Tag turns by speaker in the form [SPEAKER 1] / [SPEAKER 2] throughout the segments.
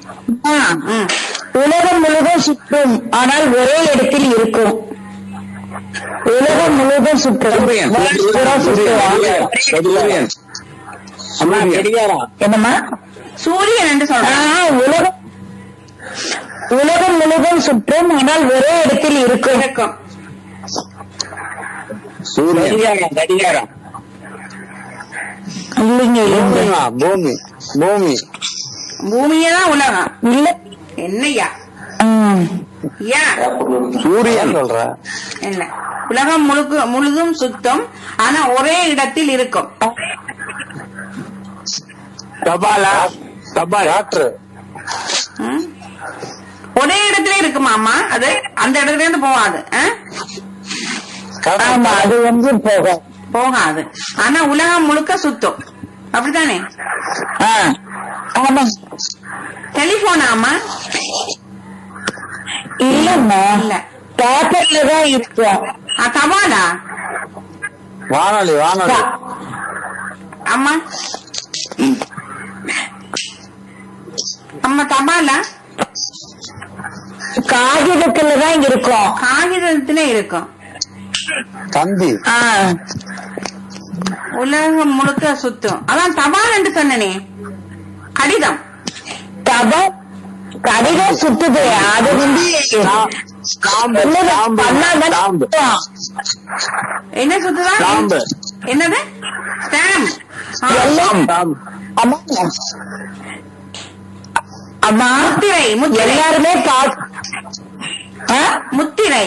[SPEAKER 1] ஆ,
[SPEAKER 2] ம்.
[SPEAKER 1] உலகம் முழுதும் சுற்றும் ஆனால் ஒரே இடத்தில் இருக்கும் உலகம் முழுதும் சுற்றும்
[SPEAKER 3] சூரியன்.
[SPEAKER 1] world பூரா சுற்றுவான்.
[SPEAKER 3] சூரியன்
[SPEAKER 4] அம்மா கடிகாரம்
[SPEAKER 1] என்னம்மா
[SPEAKER 2] சூரியன் என்று
[SPEAKER 1] ஆ,
[SPEAKER 2] சொல்றேன்
[SPEAKER 1] உலகம் உலகம் முழுதும் சுற்றும் ஆனால் ஒரே இடத்தில் இருக்கும்
[SPEAKER 2] இருக்கும்
[SPEAKER 3] சூரியன்
[SPEAKER 4] கடிகாரம் கடிகாரம்
[SPEAKER 1] இல்லைங்க இல்லைங்க
[SPEAKER 4] பூமிமா, பூமி பூமி
[SPEAKER 2] பூமியே தான் உலகம்
[SPEAKER 1] இல்ல
[SPEAKER 2] என்னய்யா
[SPEAKER 1] ம்.
[SPEAKER 2] யா
[SPEAKER 3] சூரியன்
[SPEAKER 4] சொல்ற
[SPEAKER 2] இல்ல உலகம் முழுக்க முழுதும் சுத்தம் ஆனா ஒரே இடத்தில் இருக்கும்
[SPEAKER 4] தபாலா தபால் காற்று
[SPEAKER 2] ம்? ஒரே இடத்துல இருக்குமாமா அது அந்த இடத்துல இருந்து போகாது ஆ?
[SPEAKER 1] ஆமா அது வந்து போகும்
[SPEAKER 2] போகாது ஆனா உலகம் முழுக்க சுத்தம் அப்படித்தானே
[SPEAKER 1] ஆ, ஆமா
[SPEAKER 2] டெலிபோன் ஆமா
[SPEAKER 1] இல்லம்மா
[SPEAKER 2] இல்ல
[SPEAKER 1] பேப்பர்ல தான் இருக்கும்
[SPEAKER 2] ஆ, தபாலா
[SPEAKER 4] வானொலி வானொலி
[SPEAKER 2] அம்மா அம்மா தபாலா
[SPEAKER 1] காகிதத்துல தான் இருக்கும்
[SPEAKER 2] காகிதத்துல இருக்கும்
[SPEAKER 4] தந்தி
[SPEAKER 1] ஆ,
[SPEAKER 2] உலகம் முழுக்க சுத்தம் அதான் தபால் என்று சொன்னனே கடிதம்
[SPEAKER 1] தபா கடிதம் சுத்துது அது வந்து
[SPEAKER 4] ஸ்டாம்பு
[SPEAKER 1] என்னது?
[SPEAKER 4] ஸ்டாம்பு
[SPEAKER 1] பண்ணாதான்
[SPEAKER 4] ஸ்டாம்பு
[SPEAKER 1] சுத்தும்.
[SPEAKER 2] என்ன சுத்துதா
[SPEAKER 4] ஸ்டாம்பு.
[SPEAKER 2] என்னது ஸ்டாம்ப்
[SPEAKER 1] எல்லாம்
[SPEAKER 4] ஸ்டாம்பு
[SPEAKER 1] அம்மா அம்மா
[SPEAKER 2] முத்திரை முத்திரை
[SPEAKER 1] எல்லாருமே பாஸ் ஆ?
[SPEAKER 2] முத்திரை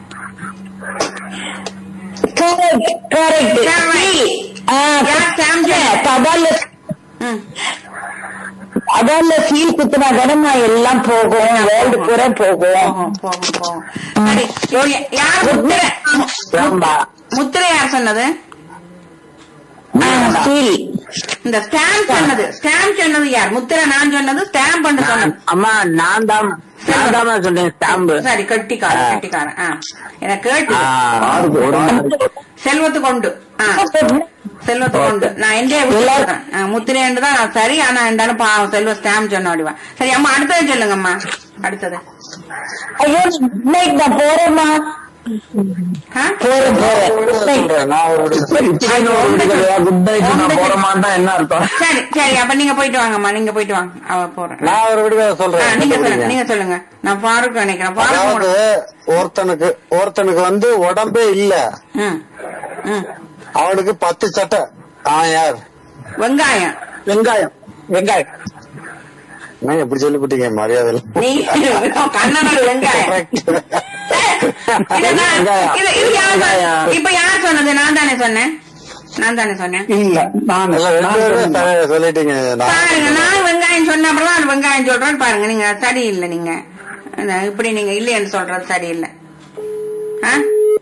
[SPEAKER 1] correct, correct.
[SPEAKER 2] Correct.
[SPEAKER 1] ஆ,
[SPEAKER 2] யார் stamp செய்ய?
[SPEAKER 1] தபால்ல
[SPEAKER 2] ம்.
[SPEAKER 1] தபால்ல சீல் குத்துனா தானம்மா எல்லாம் போகும் வேர்ல்டு பூரா போகும்
[SPEAKER 2] போகும் போகும் போகும் சரி இவங்க யார் முத்திரை மு-
[SPEAKER 4] ஸ்டாம்பா
[SPEAKER 2] முத்திரை யார் சொன்னது
[SPEAKER 1] ஆ, சீல்
[SPEAKER 2] இந்த ஸ்டாம்ப் சொன்னது ஸ்டாம்ப் சொன்னது யார் முத்திரை நான் சொன்னது ஸ்டாம்ப் பண்ண சொன்னது
[SPEAKER 4] அம்மா நான் தான் நான் தான் சொன்னேன் ஸ்டாம்பு
[SPEAKER 2] சரி கட்டிக்காரன்
[SPEAKER 4] ஆ.
[SPEAKER 2] கட்டிக்காரன் ஆ எனக்கு கேட்டு
[SPEAKER 3] ஆறுக்கு ஒரு
[SPEAKER 2] செல்வத்து கொண்டு ஆ செல்வத்து கொண்டு நான் எந்தே விட்டுறேன் முத்திரை என்று தான் நான் சரி ஆனா இருந்தாலும் பாவம் செல்வ ஸ்டாம்ப் சொன்ன ஓடிவா சரி அம்மா அடுத்தது சொல்லுங்கம்மா அடுத்தது
[SPEAKER 1] ஐயோ இன்னைக்கு நான் போறேம்மா
[SPEAKER 2] ஆ?
[SPEAKER 1] போறேன் போறேன்
[SPEAKER 4] நான் ஒரு
[SPEAKER 3] குட் நைட் நான் போற மாட்டேன் என்ன அர்த்தம்
[SPEAKER 2] சரி சரி அப்ப நீங்க போயிட்டு வாங்கம்மா நீங்க போயிட்டு வாங்க அவ போறேன்
[SPEAKER 4] நான் ஒரு விடுதலை
[SPEAKER 2] ஆ,
[SPEAKER 4] சொல்றேன்
[SPEAKER 2] நீங்க சொல்லுங்க நீங்க சொல்லுங்க நான் பாருக்கு நினைக்கிறேன்
[SPEAKER 4] அதாவது
[SPEAKER 2] பாருக்கு
[SPEAKER 4] ஒருத்தனுக்கு ஒருத்தனுக்கு வந்து உடம்பே இல்ல
[SPEAKER 2] ம் ம்
[SPEAKER 4] அவனுக்கு பத்து சட்டை அவன் யார்
[SPEAKER 2] வெங்காயம்
[SPEAKER 4] வெங்காயம் வெங்காயம் நான் எப்படி சொல்லிவிட்டீங்க மரியாதை இல்ல.
[SPEAKER 2] நீ கண்ணனோட வெங்காயம் இது நான்- இது- இது யார் சொன்ன- இப்ப யார் சொன்னது நான் தானே சொன்னேன் நான் தானே சொன்னேன்
[SPEAKER 4] இல்ல நான் இல்ல ரெண்டு பேரும் சரியா சொல்லிட்டீங்க நான்
[SPEAKER 2] பாருங்க நான் வெங்காயம் சொன்ன அப்புறம் தான் வெங்காயம் சொல்றேன் பாருங்க நீங்க சரியில்லை நீங்க அந்த இப்படி நீங்க இல்லைன்னு சொல்றது சரியில்லை ஆ?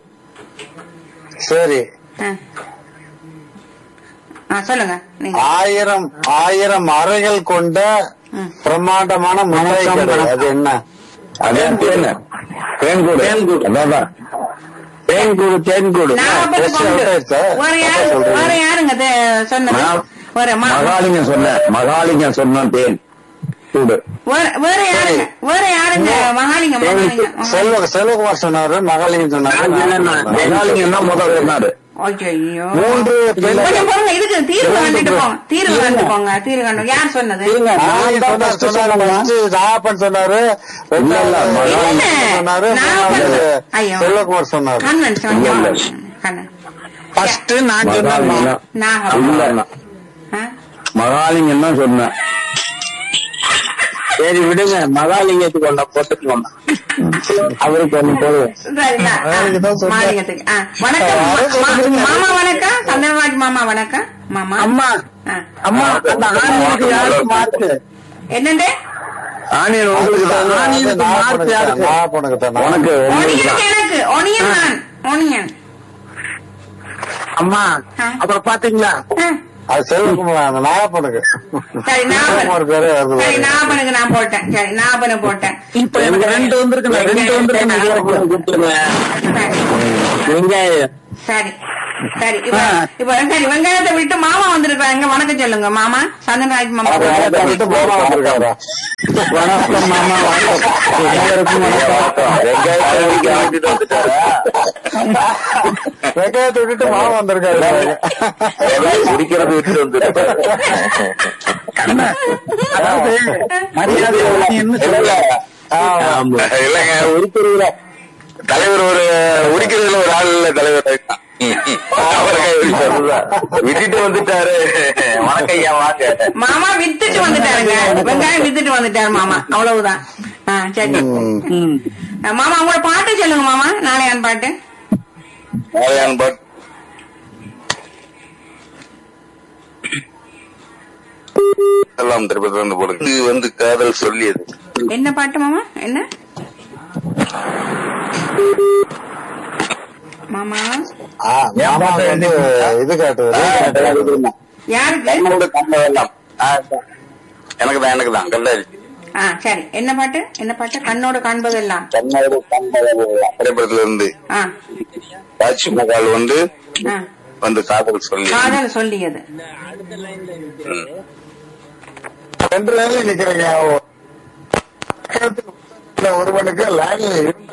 [SPEAKER 4] சரி
[SPEAKER 2] ஆ. ஆ, சொல்லுங்க நீங்க
[SPEAKER 4] ஆயிரம் ஆயிரம் அறைகள் கொண்ட
[SPEAKER 2] ம்.
[SPEAKER 4] பிரம்மாண்டமான முறை கடை அது என்ன
[SPEAKER 3] அதே தேன் தேன்கூடு
[SPEAKER 4] தேன்கூடு.
[SPEAKER 3] அதான்
[SPEAKER 4] தேன்கூடு தேன்கூடு
[SPEAKER 2] நாகப்பட்டு கொண்டு வேற யாரு வேற யாருங்க தே- சொன்னது
[SPEAKER 3] நான்
[SPEAKER 2] வேற மா-
[SPEAKER 3] மகாலிங்கம் சொன்ன மகாலிங்கம் சொன்ன தேன் கூடு
[SPEAKER 2] வேற- வேற யாருங்க வேற யாருங்க மகாலிங்கம் மகாலிங்கம்
[SPEAKER 4] செல்வ செல்வகுமார் சொன்னாரு மகாலிங்கம் சொன்னாரு
[SPEAKER 3] மகாலிங்கம் தான் முதல் சொன்னாரு
[SPEAKER 2] ஐயோ
[SPEAKER 4] மூன்று பிள்ளை-
[SPEAKER 2] கொஞ்சம் போங்க இதுக்கு தீர்வு கண்டுட்டு போங்க தீர்வு கண்டு போங்க தீர்வு கண்டு யார் சொன்னது
[SPEAKER 4] நாகப்பன் சொன்னாரு, சொன்னாரு first நாகப்பன் சொன்னாரு ரெண்டாவது
[SPEAKER 3] இல்ல, இல்ல,
[SPEAKER 4] மகாலிங்கம் சொன்னாரு
[SPEAKER 2] நாகப்பன்
[SPEAKER 4] மூணாவது
[SPEAKER 2] ஐயோ.
[SPEAKER 4] செல்வகுமார் சொன்னாரு
[SPEAKER 2] கண்ணன்
[SPEAKER 3] இல்ல,
[SPEAKER 2] சொன்ன
[SPEAKER 3] இல்ல.
[SPEAKER 2] கண்ணன்
[SPEAKER 4] ஃபர்ஸ்ட் நான்
[SPEAKER 3] மகாலிங்கம்
[SPEAKER 4] சொன்னேன்
[SPEAKER 3] தான்.
[SPEAKER 2] நாகப்பன்
[SPEAKER 3] இல்ல
[SPEAKER 2] ஆ?
[SPEAKER 3] மகாலிங்கம் தான் சொன்னேன்
[SPEAKER 4] சரி விடுங்க மகாலிங்கத்துக்கு ஒண்ண போட்டுக்கோங்க அவருக்கு ஒண்ணு போடுவேன்
[SPEAKER 2] சரிங்களா? ஆ,
[SPEAKER 4] அவருக்கு தான் சொன்னேன்.
[SPEAKER 2] மாலிகத்துக்கு. ஆ, வணக்கம்
[SPEAKER 4] அவரே
[SPEAKER 2] மா-
[SPEAKER 4] சொல்லிருங்க.
[SPEAKER 2] மாமா வணக்கம் சந்திரராஜ் மாமா வணக்கம் மாமா
[SPEAKER 4] அம்மா
[SPEAKER 2] ஆ.
[SPEAKER 4] அம்மா அந்த ஆணியனுக்கு யாருக்கு மார்க்கு
[SPEAKER 2] என்னண்டு
[SPEAKER 3] ஆனியன் உங்களுக்கு தான்
[SPEAKER 4] ஆணியனுக்கு மார்க் யாருக்கு நாகப்பனுக்கு தான்
[SPEAKER 3] உனக்கு உங்களுக்கு
[SPEAKER 2] ஒனியன்
[SPEAKER 3] தான்
[SPEAKER 2] எனக்கு ஒனியன் நான் ஒனியன்
[SPEAKER 4] அம்மா
[SPEAKER 2] ஆ.
[SPEAKER 4] அப்புறம் பாத்தீங்களா
[SPEAKER 2] ஆ.
[SPEAKER 4] அது செல்வகுமார் அந்த நாகப்பனுக்கு
[SPEAKER 2] சரி நாகப்பன்
[SPEAKER 4] செல்வகுமார் பேரு வருது
[SPEAKER 2] சரி
[SPEAKER 4] பாருங்க.
[SPEAKER 2] நாகப்பனுக்கு நான் போட்டேன் சரி நாகப்பனை போட்டேன்
[SPEAKER 4] இப்ப எனக்கு ரெண்டு வந்திருக்கு ரெண்டு வந்திருக்கு
[SPEAKER 2] சரி.
[SPEAKER 4] வெங்காயம்
[SPEAKER 2] சரி சரி இப்ப இப்ப சரி வெங்காயத்தை விட்டு மாமா வந்திருக்காங்க வணக்கம் சொல்லுங்க மாமா சந்தன்ராஜ் மாமா
[SPEAKER 3] வெங்காயத்தை விட்டு மாமா வந்திருக்காரா? வணக்கம் மாமா வணக்கம் எல்லாருக்கும் வணக்கம்
[SPEAKER 4] வெங்காயத்தை உரிக்க வாங்கிட்டு வந்துட்டாரா
[SPEAKER 3] வெங்காயத்தை விட்டுட்டு மாமா வந்திருக்காரு
[SPEAKER 4] வெங்காயம் உரிக்கிறது விட்டு வந்துட்டாரு
[SPEAKER 3] அதாவது மரியாதை என்ன சொல்ல
[SPEAKER 4] ஆமா. இல்லைங்க உரிக்கிறதுல தலைவர் ஒரு உரிக்கிறதுல ஒரு ஆள் இல்ல தலைவர் அவரை கை உரிச்சாருல்ல. விட்டுட்டு வந்துட்டாரு வணக்கம் ஐயா வாங்க
[SPEAKER 2] மாமா வித்துட்டு வந்துட்டாருங்க வெங்காயம் வித்துட்டு வந்துட்டாரு மாமா அவ்வளவுதான் ஆ, சரி ம். மாமா உங்களோட பாட்டு சொல்லுங்க மாமா நாளையான் பாட்டு
[SPEAKER 4] நாராயண் பட் எல்லாம் திருப்பதி வந்து போடுங்க இது வந்து காதல் சொல்லியது
[SPEAKER 2] என்ன பாட்டு மாமா என்ன மாமா
[SPEAKER 3] மாமா வந்து இது காட்டுவது
[SPEAKER 2] யாருக்கு
[SPEAKER 4] என்னோட கண்ணை எல்லாம் எனக்கு தான் எனக்கு தான் கண்டாச்சு
[SPEAKER 2] ஆ சரி என்ன பாட்டு என்ன பாட்டு கண்ணோடு காண்பதெல்லாம்
[SPEAKER 4] கண்ணோடு கண்டதெல்லாம் திரைப்படத்துல இருந்து
[SPEAKER 2] ஆ
[SPEAKER 4] தாஜ்மஹால் வந்து
[SPEAKER 2] ஆ
[SPEAKER 4] வந்து காதல் சொல்லி
[SPEAKER 2] காதல் சொல்லியது
[SPEAKER 4] ம்.
[SPEAKER 3] ரெண்டு லைன்ல நிக்கிறீங்க ஒருவனுக்கு லைன்ல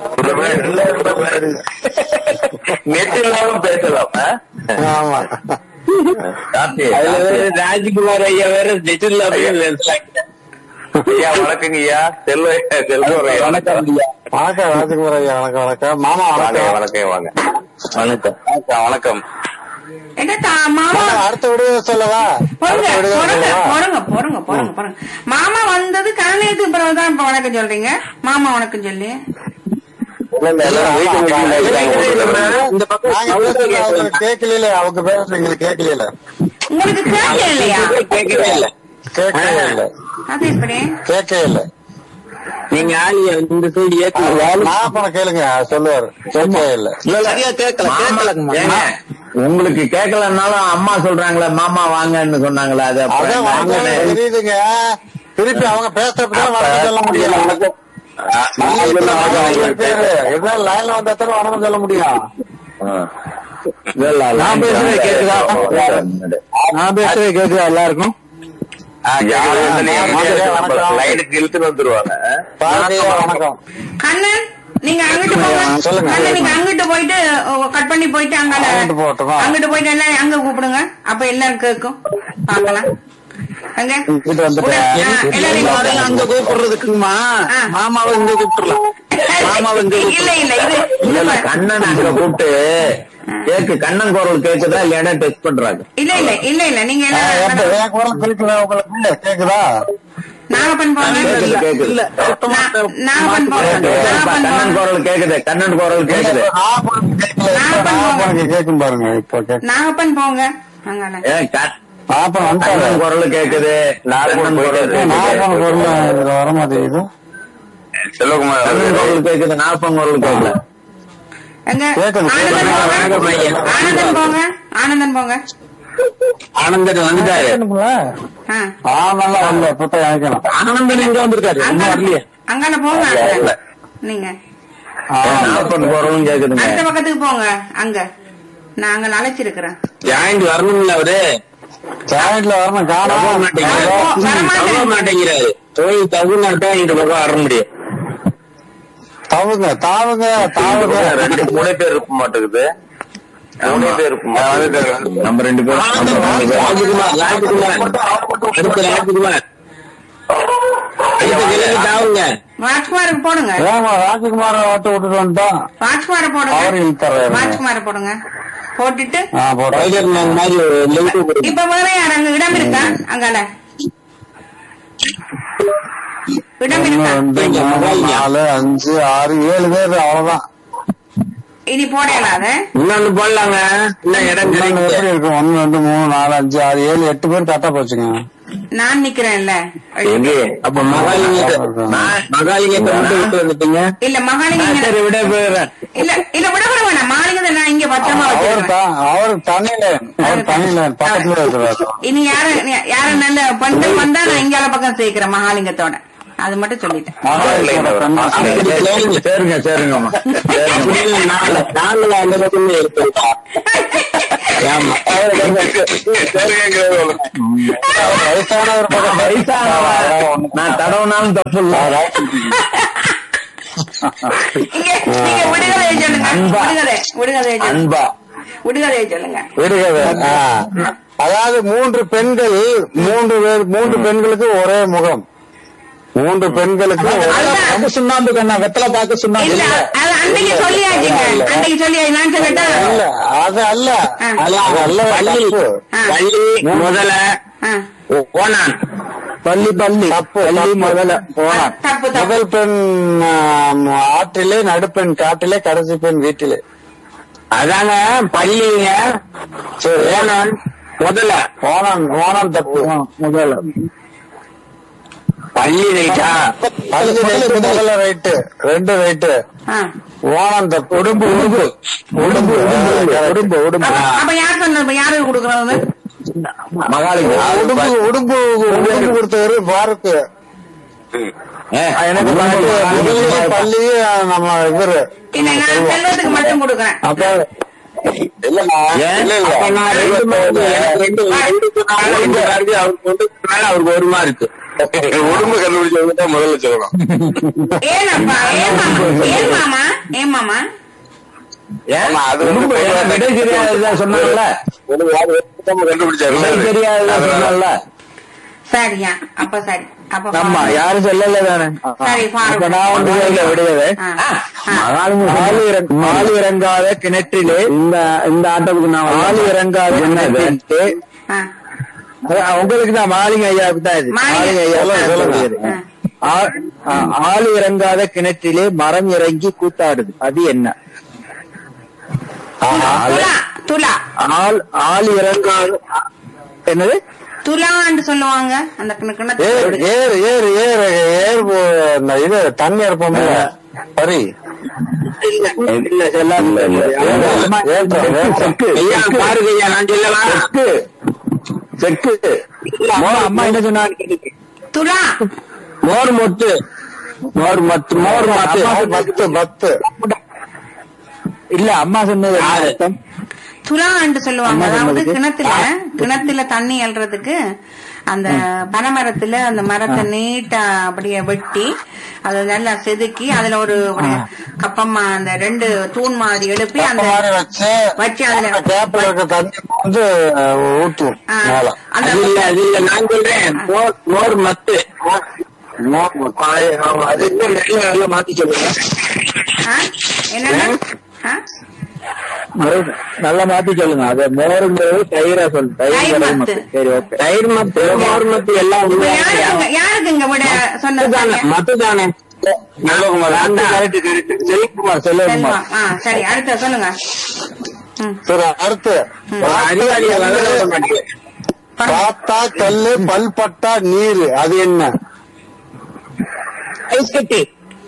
[SPEAKER 4] நெட் இல்லாம பேசலாம் ஆ?
[SPEAKER 3] ஆமா
[SPEAKER 4] கார்த்தி,
[SPEAKER 5] அதுல வேற ராஜ்குமார் ஐயா வேற நெட் இல்லாம
[SPEAKER 4] ஐயா வணக்கங்க ஐயா செல்வ செல்வம் ஐயா.
[SPEAKER 3] வணக்கம் வணக்கம் ராஜகுமார் ஐயா வணக்கம் வணக்கம் மாமா
[SPEAKER 4] வாங்க
[SPEAKER 3] வணக்கம்
[SPEAKER 4] வணக்கம் வாங்க வணக்கம் வணக்கம் வணக்கம்
[SPEAKER 2] என்ன தா- மாமா
[SPEAKER 3] மாமா, அடுத்த விடுதலை சொல்லவா
[SPEAKER 2] போடுங்க
[SPEAKER 3] அடுத்த விடுதலை
[SPEAKER 2] போடுங்க
[SPEAKER 3] சொல்லவா
[SPEAKER 2] போடுங்க போடுங்க போடுங்க போடுங்க மாமா வந்தது கல்யாணத்துக்கு பிறகுதான் இப்ப வணக்கம் சொல்றீங்க மாமா வணக்கம் சொல்லி
[SPEAKER 4] இல்ல, இல்ல, எல்லாம் வீட்டு வீட்டுல இருக்காங்க.
[SPEAKER 5] இந்த பக்கம்
[SPEAKER 3] நாங்க பேசுறது அவங்களுக்கு கேட்கல அவங்க பேசுறது எங்களுக்கு கேட்கல
[SPEAKER 2] உங்களுக்கு கேட்க இல்லையா
[SPEAKER 5] கேட்கவே இல்ல
[SPEAKER 3] கேட்கவே இல்ல
[SPEAKER 2] அது எப்படி
[SPEAKER 3] கேட்கவே இல்ல
[SPEAKER 5] நீங்க ஆலிய இந்த சைடு ஏத்துங்க
[SPEAKER 3] நான் பண்ண கேளுங்க சொல்லுவாரு கேட்கவே இல்ல
[SPEAKER 5] சரியா கேட்கல கேட்கலங்கம்மா
[SPEAKER 6] ஏங்க, உங்களுக்கு கேட்கலன்னாலும் அம்மா சொல்றாங்களே மாமா வாங்கன்னு சொன்னாங்களே அது அப்ப
[SPEAKER 3] அதான்
[SPEAKER 6] நாங்க
[SPEAKER 3] வாங்க தெரியுதுங்க திருப்பி அவங்க பேசுறதுதான் வணக்கம் சொல்ல முடியும்
[SPEAKER 4] வணக்கம். ஆ,
[SPEAKER 3] நீங்க
[SPEAKER 4] நான்
[SPEAKER 3] இப்ப
[SPEAKER 4] சொல்ல
[SPEAKER 3] வணக்கம்
[SPEAKER 4] வணக்கம்
[SPEAKER 3] பேரு எதாவது லைன்ல வந்தா தான் வணக்கம் சொல்ல முடியும்
[SPEAKER 6] நான் பேசுறது கேக்குதா நான் பேசுறது கேக்குதா எல்லாருக்கும்
[SPEAKER 4] ஆ, யாரு வந்து நீங்க
[SPEAKER 3] வணக்கம்.
[SPEAKER 4] நம்ம லைனுக்கு இழுத்துட்டு வந்துருவாங்க
[SPEAKER 3] பாரதியா வணக்கம்
[SPEAKER 2] கண்ணன் நீங்க அங்கிட்டு போங்க
[SPEAKER 3] சொல்லுங்க.
[SPEAKER 2] கண்ணன் நீங்க அங்கிட்டு போயிட்டு கட் பண்ணி போயிட்டு அங்க
[SPEAKER 3] அங்கிட்டு போகட்டுமா?
[SPEAKER 2] அங்கிட்டு போயிட்டு எல்லாம் அங்க கூப்பிடுங்க அப்ப எல்லாரும் கேட்கும் பாக்கலாம் அங்க
[SPEAKER 3] இங்கிட்டு வந்துட்டேன்.
[SPEAKER 2] ஆ, எல்லாரையும்
[SPEAKER 5] முதல்ல அங்க கூப்பிடுறதுக்குமா
[SPEAKER 2] ஆ.
[SPEAKER 5] மாமாவை இங்க கூப்பிட்டுலாம் மாமாவை இங்க
[SPEAKER 2] இல்ல இல்ல இது
[SPEAKER 6] இல்ல இல்ல கண்ணன் அங்க கூப்பிட்டு கேக்கு கண்ணன் குரல் கேக்குதா இல்லையா டெஸ்ட் பண்றாங்க
[SPEAKER 2] இல்ல இல்ல இல்ல இல்ல நீங்க
[SPEAKER 3] ஆ, எப்ப
[SPEAKER 2] எல்லாம்
[SPEAKER 3] என் குரல் கேட்கல உங்களுக்கு கேக்குதா
[SPEAKER 2] நாகப்பன் போங்க
[SPEAKER 6] கேக்குது கேக்குது
[SPEAKER 5] இல்ல சுத்தமா
[SPEAKER 2] நா- நாகப்பன் போங்க நாகப்பன்
[SPEAKER 6] கண்ணன்
[SPEAKER 2] போங்க
[SPEAKER 6] குரல் கேக்குது கண்ணன் குரல் கேக்குது
[SPEAKER 3] நான் குரல் கேட்கல இப்ப நான் குரல் கேட்கும் பாருங்க இப்போ கேட்க
[SPEAKER 2] நாகப்பன் போங்க அங்கால
[SPEAKER 6] ஏன் க-
[SPEAKER 3] அப்ப
[SPEAKER 6] கண்ணன்
[SPEAKER 3] வந்துட்டாரு
[SPEAKER 6] குரல் கேக்குது கண்ணன் குரல் கேக்குது.
[SPEAKER 3] நான் குரல் இதுல வர மாட்டேங்குது
[SPEAKER 4] செல்வகுமார்
[SPEAKER 6] கண்ணன்
[SPEAKER 4] அவர்களே.
[SPEAKER 6] குரல் கேக்குது நாப்பன் குரல் கேட்கல
[SPEAKER 2] எங்க
[SPEAKER 3] கேக்குது,
[SPEAKER 2] ஆனந்தன்
[SPEAKER 3] கேக்குது.
[SPEAKER 2] போங்க ஆனந்தன் போங்க ஆனந்தன் போங்க
[SPEAKER 5] ஆனந்தன் வந்துட்டாரு
[SPEAKER 2] ஆ.
[SPEAKER 3] ஆமாம் வரல இப்ப இணைக்கணும்
[SPEAKER 5] ஆனந்தன் எங்க வந்திருக்காரு இன்னும் வரலையே
[SPEAKER 2] அங்கால போங்க
[SPEAKER 4] இல்ல.
[SPEAKER 2] நீங்க
[SPEAKER 6] நாப்பன் குரலும் கேக்குதுங்க
[SPEAKER 2] அடுத்த பக்கத்துக்கு போங்க அங்க நான் அங்க அழைச்சிருக்கிறேன்
[SPEAKER 5] ஜாயிண்ட் வரணும்ல அவரு
[SPEAKER 3] ஜாயிண்ட்ல வரணும்
[SPEAKER 5] தவற
[SPEAKER 3] காணும்
[SPEAKER 5] மாட்டேங்கிறாரு
[SPEAKER 2] வரமாட்டேன்.
[SPEAKER 5] தவற மாட்டேங்கிறாரு போய் தகுநாட்டா இந்த பக்கம் வர முடியும்
[SPEAKER 3] தாவுங்க தாவுங்க தாவுங்க
[SPEAKER 4] ரெண்டு மூணு பேர் இருக்க மாட்டேங்குது மூணு பேர் இருக்க மாட்டேங்குது
[SPEAKER 6] நம்ம ரெண்டு பேரும் நம்ம ரெண்டு பேரும்.
[SPEAKER 5] ராஜ்குமார் ராஜ்குமார் அடுத்த ராஜ்குமார் அடுத்த கிழக்கு தாவுங்க
[SPEAKER 2] ராஜ்குமாருக்கு போடுங்க
[SPEAKER 3] ஏமா ராஜகுமார வாட்டு விட்டுட்டு வந்துட்டோம்
[SPEAKER 2] ராஜ்குமார
[SPEAKER 3] அவரு
[SPEAKER 2] போடுங்க
[SPEAKER 3] இழுத்துறாரு
[SPEAKER 2] ராஜ்குமார போடுங்க போட்டுட்டு
[SPEAKER 3] ஆ போடுறேன்
[SPEAKER 5] டைகர் மேன் மாதிரி ஒரு லிங்க் கொடுங்க
[SPEAKER 2] இப்ப வேற யார் அங்க இடம் இருக்கா அங்கால இடம்
[SPEAKER 3] ஒண்ணு
[SPEAKER 2] இருக்கா
[SPEAKER 3] ரெண்டு மூணு நாலு அஞ்சு ஆறு ஏழு பேர் அவ்வளவுதான்
[SPEAKER 2] இனி போடலாத
[SPEAKER 5] இன்னொன்னு போடலாங்க இன்னும் இடம்
[SPEAKER 3] இன்னொன்னு
[SPEAKER 5] கிடைக்குது
[SPEAKER 3] எப்படி இருக்கும் ஒண்ணு ரெண்டு மூணு நாலு அஞ்சு ஆறு ஏழு எட்டு பேர் கரெக்டா போச்சுங்க
[SPEAKER 2] நான் நிக்கிறேன்ல
[SPEAKER 6] எங்க
[SPEAKER 5] அப்ப மகாலிங்கத்தை மகாலிங்கத்தை மட்டும் விட்டு வந்துட்டீங்க
[SPEAKER 2] இல்ல மகாலிங்க இங்க-
[SPEAKER 6] சரி விட போயிடுறேன்
[SPEAKER 2] இல்ல இல்ல விட விட வேணாம் மாலிங்க நான் இங்க பத்திரமா
[SPEAKER 3] அவர்
[SPEAKER 2] வச்சிருக்கேன்
[SPEAKER 3] த- அவர் தனியில அவர் தனியில பக்கத்துல இருக்கிறாரு
[SPEAKER 2] இனி யாரு யாரு நல்ல பெண்கள் வந்தா நான் இங்கால பக்கம் சேர்க்கிறேன் மகாலிங்கத்தோட அது மட்டும் சொல்லிட்டேன்
[SPEAKER 3] மகாலிங்கத்தோட கண்ணு
[SPEAKER 5] அப்படி கேளுங்க.
[SPEAKER 6] சரிங்க சரிங்கம்மா சரிங்க
[SPEAKER 5] அப்படின்னு நாலு நாலுல அந்த பக்கமே இருக்கு
[SPEAKER 6] ஆமா
[SPEAKER 3] வயசானவர் பக்கம்
[SPEAKER 6] வயசானவன் நான் தடவுனாலும் தப்பு இல்ல
[SPEAKER 2] இங்க நீங்க விடுகதையை சொல்லுங்க
[SPEAKER 6] அன்பா.
[SPEAKER 2] விடுகதை விடுகதையை சொல்லுங்க
[SPEAKER 6] அன்பா
[SPEAKER 2] விடுகதையை சொல்லுங்க
[SPEAKER 3] விடுகதை ஆ. அதாவது மூன்று பெண்கள் மூன்று பேர் மூன்று பெண்களுக்கு ஒரே முகம் மூன்று பெண்களுக்கு ஒரே
[SPEAKER 2] அதுதான்.
[SPEAKER 6] ரொம்ப சுண்ணாம்பு கண்ணா வெத்தலை பார்க்க சுண்ணாம்பு
[SPEAKER 2] இல்ல
[SPEAKER 6] இல்ல.
[SPEAKER 2] அது அன்னைக்கு சொல்லியாச்சுங்க
[SPEAKER 3] இல்ல.
[SPEAKER 2] அன்னைக்கு சொல்லியாச்சு நான் சொல்லட்டா
[SPEAKER 3] இல்ல அது அல்ல
[SPEAKER 2] ஆ.
[SPEAKER 3] அது அல்ல
[SPEAKER 6] பள்ளி
[SPEAKER 3] தப்பு.
[SPEAKER 2] ஆ.
[SPEAKER 6] பள்ளி முதல
[SPEAKER 2] ஆ.
[SPEAKER 6] ஓனான் பள்ளி பள்ளி
[SPEAKER 3] தப்பு,
[SPEAKER 6] பள்ளி
[SPEAKER 3] தப்பு.
[SPEAKER 6] முதல ஓனான்
[SPEAKER 2] தப்பு தப்பு
[SPEAKER 3] முதல் பெண் ஆம், ஆற்றிலே நடுப்பெண் காட்டிலே கடைசி பெண் வீட்டிலே
[SPEAKER 6] அதாங்க பள்ளிங்க
[SPEAKER 3] சரி
[SPEAKER 6] ஓனான் முதல
[SPEAKER 3] ஓணம் ஓணம் தப்பு
[SPEAKER 6] முதல பள்ளி ரைட்டா
[SPEAKER 3] பள்ளி ரைட்டு முதல்ல ரைட்டு ரெண்டு ரைட்டு
[SPEAKER 2] ஆ.
[SPEAKER 3] ஓணம் தப்பு
[SPEAKER 6] உடும்பு உடும்பு உடும்பு உடும்பு உடும்பு உடும்பு
[SPEAKER 2] அப்ப அப்ப யார் சொன்னது யாருக்கு கொடுக்கறது
[SPEAKER 6] மகாலிங்க
[SPEAKER 3] உடும்பு உடும்பு உடும்பு கொடுத்தவரு பாரத் எனக்கு முதல்ல பள்ளி நம்ம இவரு
[SPEAKER 2] இல்ல நான் செல்வத்துக்கு மட்டும் கொடுக்குறேன்
[SPEAKER 3] அப்ப இல்லண்ணா
[SPEAKER 6] ஏன்?
[SPEAKER 3] இல்ல இல்ல
[SPEAKER 6] அப்ப நான் ரெண்டு மார்க்கு, ரெண்டு ரெண்டு சொன்னாலும் ரெண்டு மார்க்கு, அவருக்கு ஒன்று சொன்னாலும் அவருக்கு ஒரு மார்க்கு
[SPEAKER 4] உடம்பு கண்டுபிடிச்சவங்க தான் முதல்ல சொல்லணும்
[SPEAKER 2] ஏனப்பா ஏன் மாமா ஏன் மாமா ஏன் மாமா
[SPEAKER 6] ஏன்
[SPEAKER 4] ஆமா, அது வந்து
[SPEAKER 6] உடும்பு, ஏன் விடை தெரியாததான் சொன்னாங்கல்ல
[SPEAKER 4] ஒரு யாரு ஒருத்தவங்க கண்டுபிடிச்சாரு
[SPEAKER 6] விடை தெரியாததான் சொன்னாங்கல்ல
[SPEAKER 2] சரியா அப்ப சரி அப்ப
[SPEAKER 6] ஆமா
[SPEAKER 2] பாருங்க.
[SPEAKER 6] யாரும் சொல்லல தானே
[SPEAKER 2] சரி பாருங்க.
[SPEAKER 6] அப்ப நான் ஒன்று சொல்லல விடுவது
[SPEAKER 2] ஆ. ஆ.
[SPEAKER 6] ஆள் இறங்க- ஆள் இறங்காத கிணற்றிலே இந்த இந்த ஆட்டத்துக்கு நான் ஆள் இறங்காத கிணற்றிலே
[SPEAKER 2] ஆ.
[SPEAKER 6] அதான் உங்களுக்கு தான் மாலிங்க ஐயாவுக்கு தான் இது
[SPEAKER 2] மாலிங்க.
[SPEAKER 6] மாலிங்க ஐயா
[SPEAKER 3] சொல்லுங்க, சொல்லுங்க.
[SPEAKER 6] சொல்லுங்க. ஆ- ஆ- ஆள் இறங்காத கிணற்றிலே மரம் இறங்கி கூத்தாடுது அது என்ன
[SPEAKER 2] துலா துலா
[SPEAKER 6] ஆள் ஆள் இறங்காத என்னது
[SPEAKER 2] துலான்னு சொல்லுவாங்க அந்த கிண- கிணத்து
[SPEAKER 3] ஏர் ஏர் ஏர் ஏர் ஏர் போ- இந்த இது தண்ணி இருப்போம்ல சரி
[SPEAKER 6] இல்ல எல்லாம் இல்ல இல்ல
[SPEAKER 3] ஏற்றம், ஏற்றம்.
[SPEAKER 6] செக்கு ஐயா பாருங்க ஐயா நான் சொல்லலாம் செக்கு செக்கு மோர் அம்மா என்ன சொன்னாங்க
[SPEAKER 2] துலா
[SPEAKER 6] மோர் மொத்து மோர் மத்து மோர் மத்து
[SPEAKER 3] பத்து பத்து
[SPEAKER 6] இல்ல அம்மா சொன்னது என்ன அர்த்தம்
[SPEAKER 2] துலான்னு சொல்லுவாங்க
[SPEAKER 6] அம்மா
[SPEAKER 2] அதாவது
[SPEAKER 6] சொன்னதுக்கு?
[SPEAKER 2] கிணத்துல கிணத்துல தண்ணி அல்றதுக்கு அந்த பனைமரத்துல அந்த மரத்தை நீட்டா அப்படியே வெட்டி அதை நல்லா செதுக்கி அதுல ஒரு ஒரு கப்பமா அந்த ரெண்டு தூண் மாதிரி எழுப்பி அந்த
[SPEAKER 3] மாதிரி வச்சு
[SPEAKER 2] வச்சு அதுல
[SPEAKER 3] கேப்ல இருக்க தண்ணி வந்து ஊத்தும்
[SPEAKER 2] ஆ,
[SPEAKER 3] மேல
[SPEAKER 2] அந்த
[SPEAKER 6] அது இல்ல அது இல்ல நான் சொல்றேன் மோர் மோர் மத்து அது இன்னும் நல்ல நல்லா மாத்தி சொல்லுங்க
[SPEAKER 2] ஆ? என்னன்னா ஆ?
[SPEAKER 6] மறுபடியும் நல்லா மாத்தி சொல்லுங்க அது மோருங்கிறது தயிரா சொல்லு தயிர்
[SPEAKER 2] தயிர்
[SPEAKER 6] கடல்
[SPEAKER 2] மத்து.
[SPEAKER 6] மத்து சரி ஓகே தயிர் மத்து மோர் மத்து எல்லாம்
[SPEAKER 2] இப்ப
[SPEAKER 6] உண்மையா
[SPEAKER 2] யாருக்குங்க யாருக்குங்க விட சொன்னது
[SPEAKER 6] மத்துதானே
[SPEAKER 2] சரியா?
[SPEAKER 6] மத்துதானே நல்லகுமார் அந்த கரெக்ட் கரெக்ட் செல்வகுமார்
[SPEAKER 2] செல்வா
[SPEAKER 6] செல்வகுமார்
[SPEAKER 2] ஆ சரி அடுத்த சொல்லுங்க ம்.
[SPEAKER 3] சரி அடுத்து
[SPEAKER 6] ஒரு அறிவாளியை வளர மாட்டேங்குது
[SPEAKER 3] பார்த்தா கல்லு பல்பட்டா நீர் அது என்ன
[SPEAKER 6] ஐஸ் கட்டி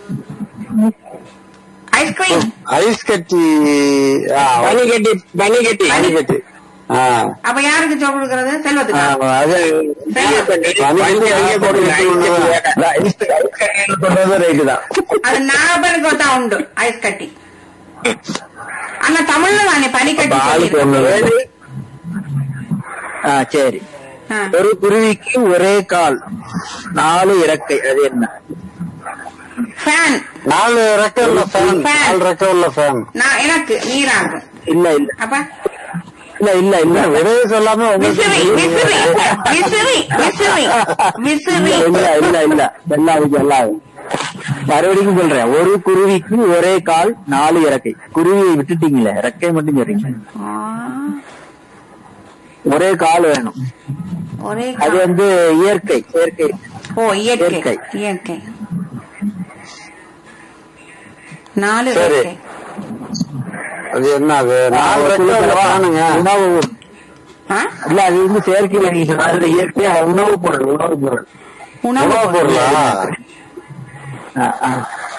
[SPEAKER 2] ஐஸ்கிரீம்
[SPEAKER 3] ஐஸ் கட்டி ஆ,
[SPEAKER 6] பனி கட்டி பனி கட்டி
[SPEAKER 3] பனி கட்டி ஆ.
[SPEAKER 2] அப்ப யாருக்கு சொல் கொடுக்கறது செல்வத்துக்கு
[SPEAKER 3] ஆ, அது
[SPEAKER 6] பனி அங்கே போடுங்க ஐஸ் கட்டி ஐஸ் கட்டின்னு சொல்றது ரைட்டு தான்
[SPEAKER 2] அது நாகப்பனுக்கு தான் உண்டு ஐஸ் கட்டி ஆனா தமிழ்ல தானே பனிக்கட்டி
[SPEAKER 6] அப்ப ஆளுக்கு ஒண்ணு
[SPEAKER 2] சொல்லிருக்கோம்.
[SPEAKER 6] வேணும். ஆ சரி
[SPEAKER 2] ஆ.
[SPEAKER 6] ஒரு குருவிக்கு ஒரே கால் நாலு இறக்கை அது என்ன
[SPEAKER 2] ஃபேன்
[SPEAKER 3] நாலு ரெக்க உள்ள ஃபேன்
[SPEAKER 2] Fan.
[SPEAKER 3] நாலு ரெக்க உள்ள ஃபேன்
[SPEAKER 2] நான் எனக்கு நீராகும்
[SPEAKER 6] இல்ல இல்ல
[SPEAKER 2] அப்ப
[SPEAKER 6] இல்ல இல்ல இல்ல
[SPEAKER 3] விரைவு சொல்லாம
[SPEAKER 2] விசிறி விசிறி விசிறி விசிறி விசிறி
[SPEAKER 6] இல்ல இல்ல இல்ல எல்லாருக்கும் எல்லாம் மறுபடியும் சொல்றேன் ஒரு குருவிக்கு ஒரே கால் நாலு இறக்கை குருவியை விட்டுட்டீங்களே இறக்கை மட்டும் சொல்றீங்க
[SPEAKER 2] ஆ,
[SPEAKER 6] ஒரே கால் வேணும்
[SPEAKER 2] ஒரே
[SPEAKER 6] அது
[SPEAKER 2] கா-
[SPEAKER 6] வந்து இயற்கை இயற்கை
[SPEAKER 2] ஓ இயற்கை
[SPEAKER 6] இயற்கை.
[SPEAKER 2] இயற்கை நாலு
[SPEAKER 3] சரி.
[SPEAKER 2] இயற்கை
[SPEAKER 3] அது என்ன அது நாலு ரெக்க உள்ள ஃபேனுங்க
[SPEAKER 6] உணவு
[SPEAKER 2] ஆ?
[SPEAKER 6] இல்ல அது வந்து செயற்கை நீங்க சொன்னது இயற்கை உணவு பொருள் உணவு பொருள்
[SPEAKER 2] உணவு
[SPEAKER 3] உணவு பொருளா
[SPEAKER 6] ஆ, ஆ.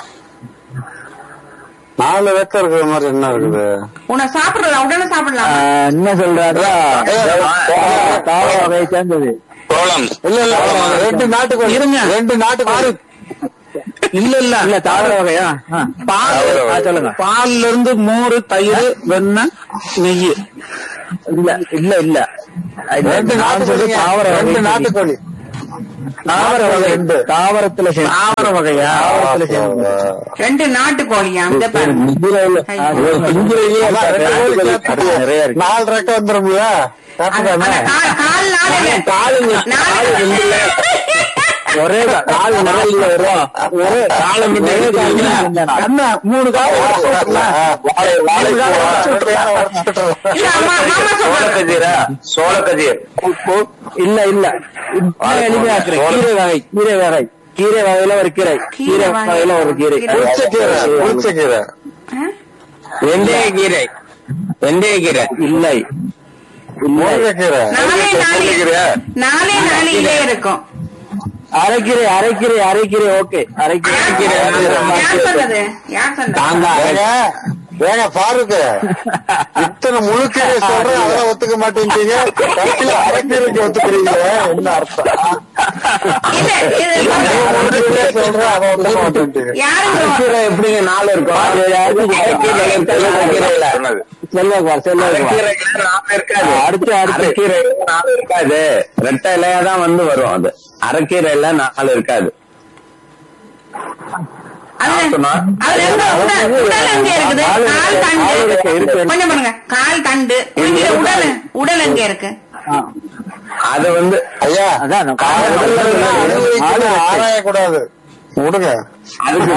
[SPEAKER 3] நாலு ரெக்க இருக்கிற மாதிரி என்ன இருக்குது
[SPEAKER 2] உன்னை சாப்பிடலாம் உடனே
[SPEAKER 6] ஆ,
[SPEAKER 2] சாப்பிடலாம்
[SPEAKER 6] என்ன சொல்றாருன்னா தாவர வகையை சேர்ந்தது
[SPEAKER 4] சோளம்
[SPEAKER 3] இல்ல இல்ல ரெண்டு நாட்டுக்கு
[SPEAKER 6] இருங்க.
[SPEAKER 3] ரெண்டு நாட்டுக்கு
[SPEAKER 6] இல்ல இல்ல இல்ல தாவர வகையா பால்
[SPEAKER 4] தாவர வகை.
[SPEAKER 6] ஆ, சொல்லுங்க பால்ல இருந்து மோர் தயிர் வெண்ணெய் நெய் இல்ல இல்ல இல்ல இல்ல,
[SPEAKER 3] ரெண்டு
[SPEAKER 6] நான் சொல்றது
[SPEAKER 3] நாட்டுக்கோழி
[SPEAKER 6] தாவர
[SPEAKER 3] ரெண்டு
[SPEAKER 6] வகை
[SPEAKER 3] நாட்டுக்கோழி
[SPEAKER 6] தாவர வகை
[SPEAKER 3] ரெண்டு.
[SPEAKER 6] தாவரத்துல சேர்ந்து தாவர வகையா தாவரத்துல சேர்ந்து
[SPEAKER 2] ரெண்டு நாட்டு கோழியா அந்த பாரு
[SPEAKER 6] இந்தியாவில
[SPEAKER 2] ஐயோ.
[SPEAKER 6] இந்தியாவிலேயே
[SPEAKER 3] அதான் ரெண்டு கோழி
[SPEAKER 6] நாட்டுக்கோழி
[SPEAKER 3] சேர்த்து
[SPEAKER 6] நிறைய இருக்கு
[SPEAKER 3] நாலு ரெக்கை வந்துரும்ல
[SPEAKER 2] அந்த
[SPEAKER 3] சாப்பிடுதானே?
[SPEAKER 2] அந்த கால் கால் நாளையில
[SPEAKER 6] காலுங்க காலு ரெண்டுல ஒரே கா- கால் நிறைய வரும் ஒரே காலம் கண்ணா மூணு கால் உடைச்சு விட்டுறலாம்.
[SPEAKER 3] வாழை வாழை
[SPEAKER 6] மூணு கால் உடைச்சு விட்டுறலாம்.
[SPEAKER 2] இல்ல அம்மா மாமா சொல்றாங்க
[SPEAKER 4] சோளக்கதிரா சோளக்கதிர்
[SPEAKER 6] இல்ல இல்ல இன்னும் எளிமையாக்குறேன் கீரை வகை கீரை வகை கீரை வகையில ஒரு கீரை கீரை வகையில ஒரு கீரை
[SPEAKER 3] புளிச்சக்கீரை புளிச்சக்கீரை
[SPEAKER 6] வெந்தய கீரை வெந்தய கீரை இல்லை இல்லை
[SPEAKER 3] முருங்கைக்கீரை
[SPEAKER 2] நாலே நாளே நாலே நாளையிலே இருக்கும்
[SPEAKER 6] அரைக்கீரை அரைக்கீரை அரைக்கீரை ஓகே அரைக்கீரை
[SPEAKER 2] யார் சொன்னது யார் சொன்னது
[SPEAKER 3] ஏங்க ஏங்க பாருக்கு இத்தனை முழுக்கீரை சொல்றேன் அதெல்லாம் ஒத்துக்க மாட்டேங்கிறீங்க கடைசியில அரைக்கீரைக்கு ஒத்துக்கிறீங்க என்ன அர்த்தம்
[SPEAKER 2] இல்ல இது
[SPEAKER 3] முழுக்கீரை சொல்றேன் அதை ஒத்துக்க மாட்டேங்கிறீங்க
[SPEAKER 2] யாருங்க
[SPEAKER 6] அரைக்கீரை எப்படிங்க நாலு இருக்கும் அரைக்கீரை
[SPEAKER 4] சொன்னது
[SPEAKER 6] செல்வகுமார் செல்வகுமார்
[SPEAKER 5] இருக்காது
[SPEAKER 6] அடுத்து அடுத்து
[SPEAKER 5] அரைக்கீரை நாலு இருக்காது ரெட்டை இலையா தான் வந்து வரும் அது அரைக்கீரையில நாலு இருக்காது
[SPEAKER 2] அதுல அதுல எங்க உடல் உடல் எங்க இருக்குது கால் தண்டு கொஞ்சம் பண்ணுங்க கால் தண்டு இதுல உடல் உடல் எங்க இருக்கு
[SPEAKER 5] அது வந்து
[SPEAKER 3] ஐயா
[SPEAKER 6] அதான் நான்
[SPEAKER 3] காலத்துல அனுபவிக்கணும், ஆராயக்கூடாது விடுங்க
[SPEAKER 5] அதுக்கு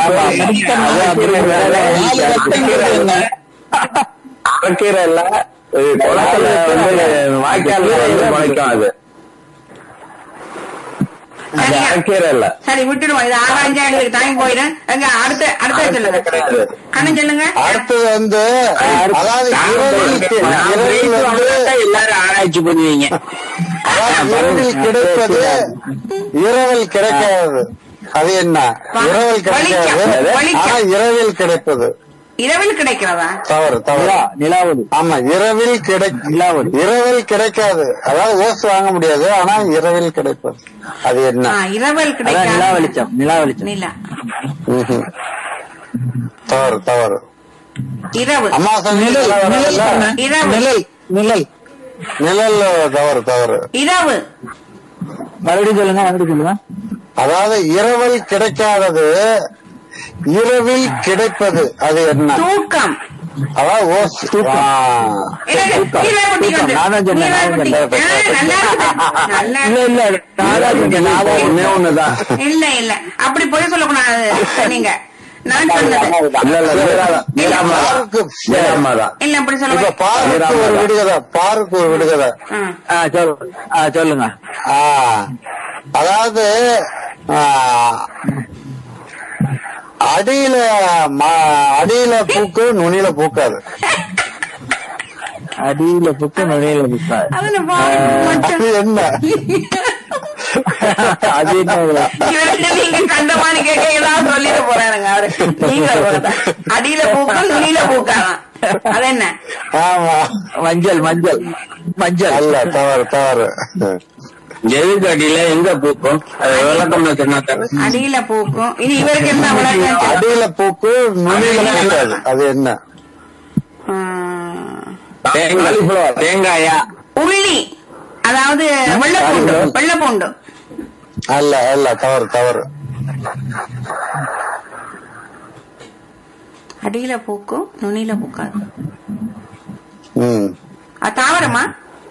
[SPEAKER 5] அரைக்கீரை இல்ல இது குளத்துல வந்து வாய்க்கால்ல வந்து முளைக்கும் அது அது
[SPEAKER 2] சரியா?
[SPEAKER 5] அரைக்கீரை இல்ல
[SPEAKER 2] சரி விட்டுடுவோம் இது ஆராய்ஞ்சா எங்களுக்கு டைம் போயிடும் எங்க அடுத்த அடுத்த சொல்லுங்க கண்ணன் சொல்லுங்க
[SPEAKER 3] அடுத்தது வந்து அதாவது இரவில் கி- இரவில் வந்து
[SPEAKER 6] எல்லாரும் ஆராய்ச்சி பண்ணுவீங்க
[SPEAKER 3] அதாவது இரவில் கிடைப்பது இரவில் கிடைக்காது அது என்ன இரவில் கிடைக்காது
[SPEAKER 2] வலிக்க.
[SPEAKER 3] ஆனா இரவில் கிடைப்பது
[SPEAKER 2] இரவில் கிடைக்கிறதா
[SPEAKER 3] தவறு தவறு
[SPEAKER 6] நிலாவது
[SPEAKER 3] ஆமா இரவில் கிடை
[SPEAKER 6] நிலாவது
[SPEAKER 3] இரவில் கிடைக்காது அதாவது ஓசு வாங்க முடியாது ஆனா இரவில் கிடைப்பது அது என்ன
[SPEAKER 2] ஆ, இரவில்
[SPEAKER 6] அதான் நிலா
[SPEAKER 2] கிடைக்காது
[SPEAKER 6] வெளிச்சம் நிலா வெளிச்சம்
[SPEAKER 2] நிலா
[SPEAKER 3] ம்ஹும். தவறு தவறு
[SPEAKER 2] இரவு
[SPEAKER 3] அம்மா சொன்னீங்க
[SPEAKER 2] இரவு
[SPEAKER 6] நிழல் நிழல்
[SPEAKER 3] நிழல் தவறு தவறு
[SPEAKER 2] இரவு
[SPEAKER 6] மறுபடியும் சொல்லுங்க மறுபடியும் சொல்லுங்க
[SPEAKER 3] அதாவது இரவில் கிடைக்காதது இரவில் கிடைப்பது அது என்ன
[SPEAKER 2] தூக்கம்
[SPEAKER 3] அதாவது ஓசு ஆ.
[SPEAKER 2] எனக்கு கீழே கொட்டி
[SPEAKER 6] தூக்கம்.
[SPEAKER 2] வந்து.
[SPEAKER 6] நானும் சொன்னேன்,
[SPEAKER 2] கீழே
[SPEAKER 6] நானும்
[SPEAKER 2] கொட்டி.
[SPEAKER 6] சொன்னேன்.
[SPEAKER 2] ஆ, நல்லா இருக்குது. நல்லா
[SPEAKER 6] இல்ல இல்ல நானும் சொன்னேன், நானும்
[SPEAKER 5] ஒண்ணே ஒண்ணுதான்
[SPEAKER 2] இல்ல இல்ல அப்படி போய் சொல்லக்கூடாது நீங்க நான் சொன்னது
[SPEAKER 5] இல்ல இல்ல நீராதான் நீராமாதான்
[SPEAKER 3] பாருக்கு
[SPEAKER 5] நீராமாதான்
[SPEAKER 2] இல்ல அப்படி
[SPEAKER 3] இப்ப
[SPEAKER 2] சொல்ல
[SPEAKER 3] பாருக்கு ஒரு விடுகதை பாருக்கு ஒரு விடுகதை
[SPEAKER 6] ஆ, சொல்லு. ஆ, சொல்லுங்க
[SPEAKER 3] ஆ, அதாவது ஆ, அடியில ம- அடியில பூக்கு நுனியில பூக்காது
[SPEAKER 6] அடியில புக்கு நுழையில புக்கா
[SPEAKER 2] அதுல பாருங்க மட்டும்.
[SPEAKER 3] அது என்ன
[SPEAKER 6] அது என்ன
[SPEAKER 2] இவர்கிட்ட நீங்க கண்டமான கேட்க ஏதாவது சொல்லிட்டு போறாருங்க அவரு நீங்க சொல்றத. அடியில பூக்கும் நுனியில பூக்காதான் அது என்ன
[SPEAKER 3] ஆமா
[SPEAKER 6] மஞ்சள் மஞ்சள் மஞ்சள்
[SPEAKER 3] அல்ல தவறு தவறு
[SPEAKER 5] எதுக்கு அடியில எங்க பூக்கும் அது விளக்கம் சொன்னா தானே
[SPEAKER 2] அடியில பூக்கும் இனி இவருக்கு என்ன விளக்கம்
[SPEAKER 3] அடியில பூக்கு நுனியில பூக்காது அது என்ன
[SPEAKER 2] ஆஹ்,
[SPEAKER 5] தேங்காய் தேங்காயா
[SPEAKER 2] உள்ளி அதாவது வெள்ளப்பூண்டு வெள்ளப்பூண்டு
[SPEAKER 3] அல்ல அல்ல தவறு தவறு
[SPEAKER 2] அடியில பூக்கும் நுனியில பூக்காது
[SPEAKER 3] ம்
[SPEAKER 2] அது தாவரமா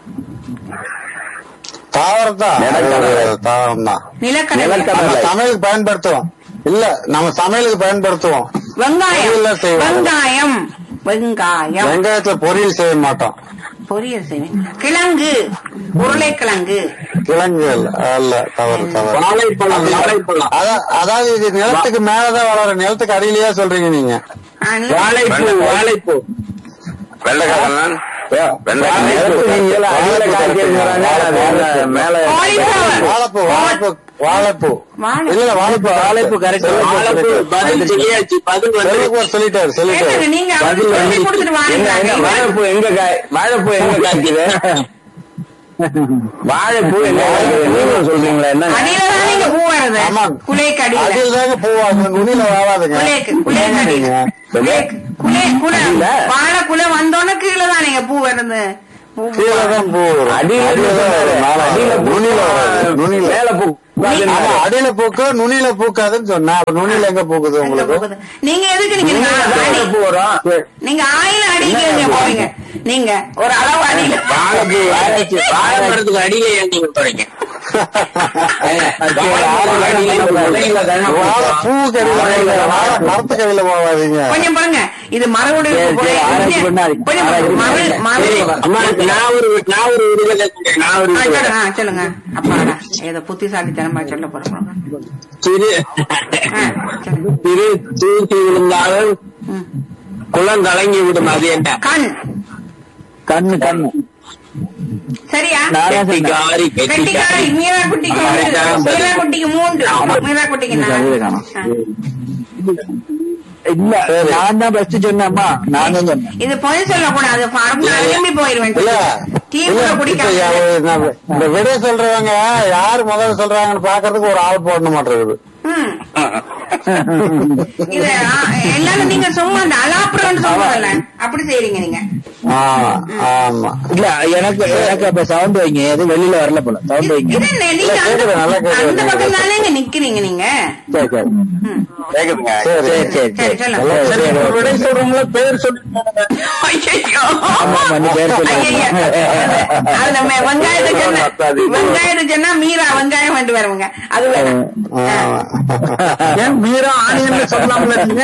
[SPEAKER 3] தாவரம் தான் தாவரம் தான்
[SPEAKER 2] நிலக்கடலை
[SPEAKER 3] நம்ம சமையலுக்கு பயன்படுத்துவோம் இல்ல நம்ம சமையலுக்கு பயன்படுத்துவோம்
[SPEAKER 2] வெங்காயம்
[SPEAKER 3] பொரியல்ல செய்வோம்.
[SPEAKER 2] வெங்காயம் வெங்காயம்
[SPEAKER 3] வெங்காயத்துல பொரியல் செய்ய மாட்டோம்
[SPEAKER 2] பொரியல் செய்வேன் கிழங்கு உருளைக்கிழங்கு
[SPEAKER 3] கிழங்கு அல்ல அல்ல தவறு தவறு
[SPEAKER 5] வாழைப்பழம் வாழைப்பழம்
[SPEAKER 3] அதா- அதாவது இது நிலத்துக்கு மேலதான் வளரும் நிலத்துக்கு அடியிலேயே சொல்றீங்க நீங்க
[SPEAKER 2] ஆ, நில-
[SPEAKER 5] வாழைப்பூ வாழைப்பூ
[SPEAKER 4] வெள்ளைக்காரன் வெள்ளைக்காரன்
[SPEAKER 5] நீங்கள அடியில காய்ச்சிருக்கிறாங்க அது மேல
[SPEAKER 2] Cauliflower.
[SPEAKER 3] வாழைப்பூ வாழைப்பூ வாழைப்பூ
[SPEAKER 2] வாழை-
[SPEAKER 3] இல்ல வாழைப்பூ
[SPEAKER 6] வாழைப்பூ correct.
[SPEAKER 5] வாழைப்பூ பதில் சொல்லியாச்சு பதில் வந்து
[SPEAKER 3] செல்வகுமார் சொல்லிட்டாரு
[SPEAKER 2] என்னங்க
[SPEAKER 3] சொல்லிட்டாரு
[SPEAKER 2] நீங்க அவருக்கு
[SPEAKER 5] பதில்
[SPEAKER 2] சொல்லி
[SPEAKER 5] வந்து
[SPEAKER 2] கொடுத்துட்டு
[SPEAKER 5] என்ன என்ன
[SPEAKER 2] வாங்க
[SPEAKER 5] வாழைப்பூ எங்க காய் வாழைப்பூ எங்க காய்க்குது வாழைப்பூ எங்க காய்க்குது நீங்க சொல்றீங்களா என்ன
[SPEAKER 2] அடியில தான் நீங்க பூ வருது
[SPEAKER 3] ஆமா.
[SPEAKER 2] குலேக்கு அடியில
[SPEAKER 3] அடியில் தாங்க பூவாங்க நுனியில வாழாதுங்க
[SPEAKER 2] குலேக்கு குலேக்கு அடியில குலேக்கு குலே குலை
[SPEAKER 5] அடியில?
[SPEAKER 2] வாழை குலை வந்தோன்னு கீழே தான் நீங்க பூ வருது
[SPEAKER 3] கீழே தான் பூ வரும்
[SPEAKER 5] அடியில
[SPEAKER 3] அடியில தான் வரும். மேல
[SPEAKER 5] அடியில
[SPEAKER 3] வரும். நுனியில வராது. நுனியில
[SPEAKER 5] மேல பூ
[SPEAKER 3] ஆமா, அடியில பூக்கு நுனியில பூக்காதுன்னு சொன்னா அப்ப நுனியில எங்க பூக்குது
[SPEAKER 2] எங்க
[SPEAKER 3] உங்களுக்கு
[SPEAKER 2] போகுது? நீங்க எதுக்கு நிக்கிறீங்க அடி
[SPEAKER 5] பூ வரும்
[SPEAKER 2] நீங்க ஆயில அடிக்கிறீங்க போறீங்க நீங்க ஒரு அளவு அடியில
[SPEAKER 4] வாழைப்பூ வாழை மரத்துக்கு அடியில ஏன் நீங்க போறீங்க
[SPEAKER 3] வாழை பூ கடியில வாழை மரத்து கடியில போகாதீங்க
[SPEAKER 2] கொஞ்சம் பாருங்க இது மரபுடைய
[SPEAKER 6] சரி, சரி, ஆராய்ச்சி பண்ணாதீங்க.
[SPEAKER 2] கொஞ்சம்
[SPEAKER 6] ஆராய்ச்சி
[SPEAKER 2] மறு மறு
[SPEAKER 4] அம்மா நான் ஒரு நான் ஒரு விடுதலை சொல்றேன். நான் ஒரு
[SPEAKER 2] ஆ,
[SPEAKER 4] விடுதலை.
[SPEAKER 2] சொல்லுங்க ஆ, சொல்லுங்க அப்பாடா ஏதோ புத்திசாலித்தனமா சொல்ல போறோம்
[SPEAKER 4] சிறு
[SPEAKER 2] ஆ, சொல்லுங்க.
[SPEAKER 4] சிறு தூக்கி விழுந்தாலும்
[SPEAKER 2] ம்.
[SPEAKER 4] குளம் கலங்கி விடும் அது என்ன
[SPEAKER 2] கண்
[SPEAKER 6] கண்ணு கண்ணு
[SPEAKER 2] சரியா
[SPEAKER 6] நான் தான் சொன்னேன்.
[SPEAKER 4] கெட்டிக்காரி
[SPEAKER 2] கெட்டிக்காரி
[SPEAKER 4] கெட்டிக்காரி
[SPEAKER 2] மீரா குட்டிக்கு
[SPEAKER 4] ஆமா,
[SPEAKER 2] ஒன்று.
[SPEAKER 4] அதான்
[SPEAKER 2] மீரா குட்டிக்கு மூன்று மீரா குட்டிக்கு
[SPEAKER 6] இந்த
[SPEAKER 2] நாலு.
[SPEAKER 6] கவிதை காணோம்.
[SPEAKER 2] ஆ.
[SPEAKER 6] இல்ல நான் தான் ஃபர்ஸ்ட் சொன்னேம்மா நான் தான் சொன்னேன்
[SPEAKER 2] இது பொய் சொல்லக்கூடாது பாருங்க எழும்பி போயிருவேன்
[SPEAKER 3] இல்ல
[SPEAKER 2] டீ
[SPEAKER 3] இல்ல,
[SPEAKER 2] கூட
[SPEAKER 3] இப்ப
[SPEAKER 2] குடிக்காம
[SPEAKER 3] யா- நான் இந்த விடை சொல்றவங்க யாரு முதல்ல சொல்றாங்கன்னு பாக்குறதுக்கு ஒரு ஆள் போடணும் மாட்டேங்குது
[SPEAKER 2] ம். இது ஆ, எல்லாரும் நீங்க சும்மா அந்த அலாப்புறம்னு சொல்லுவாங்கல்ல அப்படி செய்றீங்க நீங்க
[SPEAKER 3] ஆமா ஆமா
[SPEAKER 6] இல்ல எனக்கு எனக்கு அப்ப சவுண்ட் வைங்க எதுவும் வெளியில வரல போல சவுண்ட் வைங்க
[SPEAKER 2] இது என்ன, நீங்க
[SPEAKER 3] இல்ல, கேக்குது, நல்லா
[SPEAKER 2] அந்த-
[SPEAKER 3] கேக்குது.
[SPEAKER 2] அந்த பக்கம் தானே இங்க நிக்கிறீங்க நீங்க
[SPEAKER 6] சரி சரி
[SPEAKER 2] ம்.
[SPEAKER 4] கேக்குதுங்க
[SPEAKER 3] சரி
[SPEAKER 6] சரி சரி
[SPEAKER 2] சரி
[SPEAKER 6] சரி
[SPEAKER 2] சொல்லுங்க
[SPEAKER 6] சரி, சரி.
[SPEAKER 4] விடை சொல்றவங்கள பேர் சொல்லி
[SPEAKER 2] ஐயையோ.
[SPEAKER 6] ஆமா, ஆமா, நீ பேர் சொல்லு.
[SPEAKER 2] ஐயையோ. அது நம்ம வெங்காயத்தை சொன்னா வெங்காயத்தை சொன்னா மீரா வெங்காயம் வேண்டு வருவாங்க அது வேற
[SPEAKER 3] ஆமா.
[SPEAKER 4] ஏன் மீரா ஆணியன் சொல்லலாம்ல நீங்க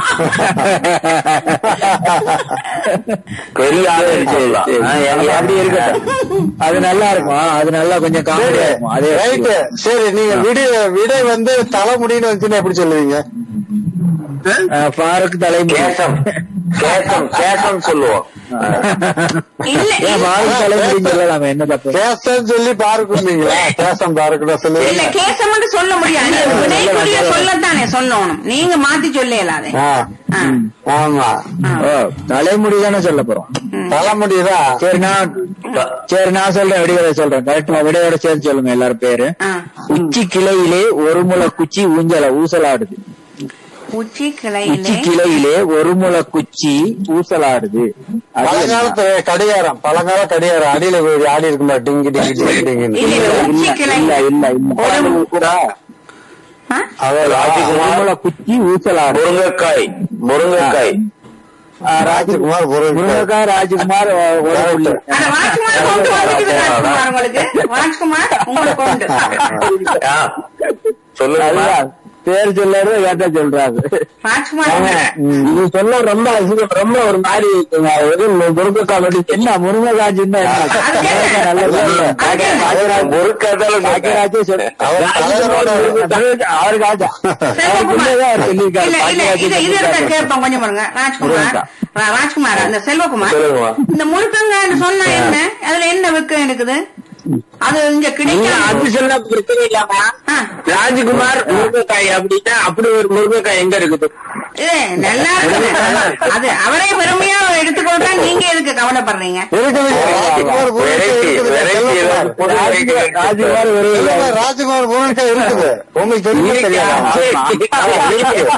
[SPEAKER 4] பெரிய ஆளு சொல்லலாம்
[SPEAKER 6] ஆ, எனக்கு அப்படி இருக்கட்டும் அது நல்லா இருக்கும் அது நல்லா கொஞ்சம் காமெடியா இருக்கும் அதே
[SPEAKER 3] ரைட்டு சரி நீங்க விடை விடை வந்து தலைமுடின்னு வந்துச்சுன்னா எப்படி சொல்லுவீங்க
[SPEAKER 6] பாருக்கு தலைமுடி
[SPEAKER 4] கேசம் கேசம் கேசம் சொல்லுவோம்
[SPEAKER 2] இல்ல
[SPEAKER 6] ஏன்
[SPEAKER 2] இல்ல.
[SPEAKER 6] பாருக்கு தலைமுடின்னு சொல்லலாமே என்ன தப்பு
[SPEAKER 3] கேசம் சொல்லி பாருக்குங்களா கேசம் பாருக்குடா
[SPEAKER 2] இல்ல
[SPEAKER 3] சொல்லுவீங்க
[SPEAKER 2] கேசம் சொல்ல முடியாது நீங்க விடைக்குரிய சொல்லத்தானே சொல்லணும் நீங்க மாத்தி சொல்லலாதே
[SPEAKER 3] ஆ, ஆமா
[SPEAKER 6] ஓ தலைமுடி தானே சொல்ல போறோம்
[SPEAKER 3] தலைமுடிதான்
[SPEAKER 6] சரி நான் சரி நான் சொல்றேன் விடையோட சொல்றேன் கரெக்டா விடையோட சேர்த்து சொல்லுங்க எல்லாரும் பேரு உச்சி கிளையிலே ஒரு முளை குச்சி ஊஞ்சல ஊசலாடுது
[SPEAKER 2] உச்சி
[SPEAKER 6] உச்சி
[SPEAKER 2] கிளையிலே
[SPEAKER 6] கிளையிலே ஒரு முளை குச்சி ஊசலாடுது அது என்ன?
[SPEAKER 3] பழங்காலத்து கடிகாரம் பழங்கால கடிகாரம் அடியில போய் ஆடி இருக்குமா டிங்கி டிங்கி டிங்கி டிங்கின்னு
[SPEAKER 2] இல்ல இல்ல உச்சி கிளை
[SPEAKER 6] இல்ல இல்ல இல்ல
[SPEAKER 2] ஆ?
[SPEAKER 3] அதான்
[SPEAKER 6] ஒரு முளை குச்சி ஊசலாடு
[SPEAKER 4] முருங்கைக்காய் முருங்கைக்காய்
[SPEAKER 3] ஆ, ராஜ்குமார் முருகன்
[SPEAKER 6] முருங்கக்காய் ராஜ்குமார் ஒ- ஒரு புள்ளி.
[SPEAKER 2] அட ராஜ்குமார் கொண்டு வந்துட்டு ராஜ்குமார் உங்களுக்கு ராஜ்குமார் உங்களுக்கு கொண்டு
[SPEAKER 4] ஆ, சொல்லுங்க
[SPEAKER 6] அதுதான் பேர் சொல்லாரு கேட்டா சொல்றாரு
[SPEAKER 2] ராஜ்குமார்
[SPEAKER 6] ம், இது சொல்ல ரொம்ப அசிங்கம், ரொம்ப ஒரு மாதிரி இருக்குங்க. ஒரு முருங்கக்காய் வெட்டி என்ன முருங்கக்காய் சின்ன என்ன?
[SPEAKER 2] அது என்ன?
[SPEAKER 6] நல்ல சொல்லுங்க.
[SPEAKER 2] அது என்ன?
[SPEAKER 4] முருக்காதால
[SPEAKER 6] பாக்கியராஜே சொல்லு.
[SPEAKER 3] அவர் தலைவரோட
[SPEAKER 6] அவருக்கு ஆச்சா. அவருக்கு உள்ளதான் அவர் சொல்லியிருக்காரு.
[SPEAKER 2] இல்ல இல்ல இது இது
[SPEAKER 6] பாக்கியராஜே
[SPEAKER 2] இருக்க
[SPEAKER 6] சொல்லியிருக்காரு.
[SPEAKER 2] கேட்போம் கொஞ்சம் பாருங்க ராஜ்குமார்
[SPEAKER 6] முருங்கா.
[SPEAKER 2] ரா- ராஜ்குமார் அந்த செல்வகுமார்
[SPEAKER 4] சொல்லுங்கம்மா.
[SPEAKER 2] இந்த முழுக்கங்கன்னு சொன்னா என்ன அதுல என்ன வெக்கம் இருக்குது அது இங்க
[SPEAKER 4] நீங்க
[SPEAKER 2] கிடைக்கும்
[SPEAKER 4] அது சொல்ல பிரச்சனை இல்லாம
[SPEAKER 2] ஆ.
[SPEAKER 4] ராஜ்குமார் முருங்கைக்காய் அப்படின்னா அப்படி ஒரு முருங்கைக்காய் எங்க இருக்குது
[SPEAKER 2] ஏ, நல்லா இருக்குது அது அவரே பெருமையா எடுத்துக்கொண்டா நீங்க எதுக்கு கவலைப்படுறீங்க
[SPEAKER 3] இருக்குது ராஜ்குமார் முருகன்
[SPEAKER 4] வெரைட்டி
[SPEAKER 3] இருக்குது
[SPEAKER 4] வெரைட்டி
[SPEAKER 3] செல்வகுமார்.
[SPEAKER 6] ராஜ்குமார் ராஜ்குமார் ஒரு
[SPEAKER 3] இல்ல, ராஜ்குமார் முருகன் இருக்குது உங்களுக்கு தெரியுமா தெரியாதா?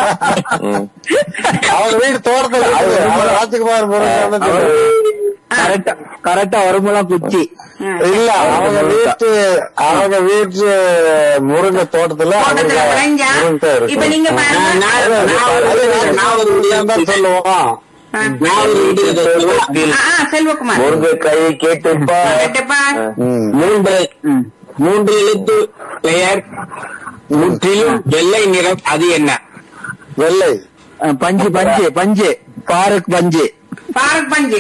[SPEAKER 3] அவங்க வீடு தோட்டத்துல இருக்குது. அவர் ராஜ்குமார் முருகன்
[SPEAKER 6] கரெக்டா கரெக்டா வரும்போலாம் குச்சி
[SPEAKER 3] இல்ல அவங்க வீட்டு அவங்க வீட்டு முருங்கை தோட்டத்துல
[SPEAKER 2] தோட்டத்துல
[SPEAKER 3] அவருக்கு
[SPEAKER 2] விளைஞ்சா
[SPEAKER 3] முருங்கை இருக்கு.
[SPEAKER 2] இப்ப நீங்க பாருங்க
[SPEAKER 4] நான் நான் ஒரு
[SPEAKER 3] அது
[SPEAKER 4] நான் ஒரு
[SPEAKER 3] நான் தான் சொல்லுவோம்
[SPEAKER 2] ஆ.
[SPEAKER 4] நான் ஒரு வீடு சொல்லுவேன்
[SPEAKER 2] ஆ, ஆ, செல்வகுமார்
[SPEAKER 4] முருங்கைக்காய் கேட்டுப்பா
[SPEAKER 2] கேட்டுப்பா
[SPEAKER 3] ம்.
[SPEAKER 4] மூன்று மூன்று எழுத்து பெயர் முற்றிலும் வெள்ளை நிறம் அது என்ன
[SPEAKER 3] வெள்ளை
[SPEAKER 6] அஹ், பஞ்சு பஞ்சு பஞ்சு பாருக்கு பஞ்சு
[SPEAKER 2] பாரத் பஞ்சு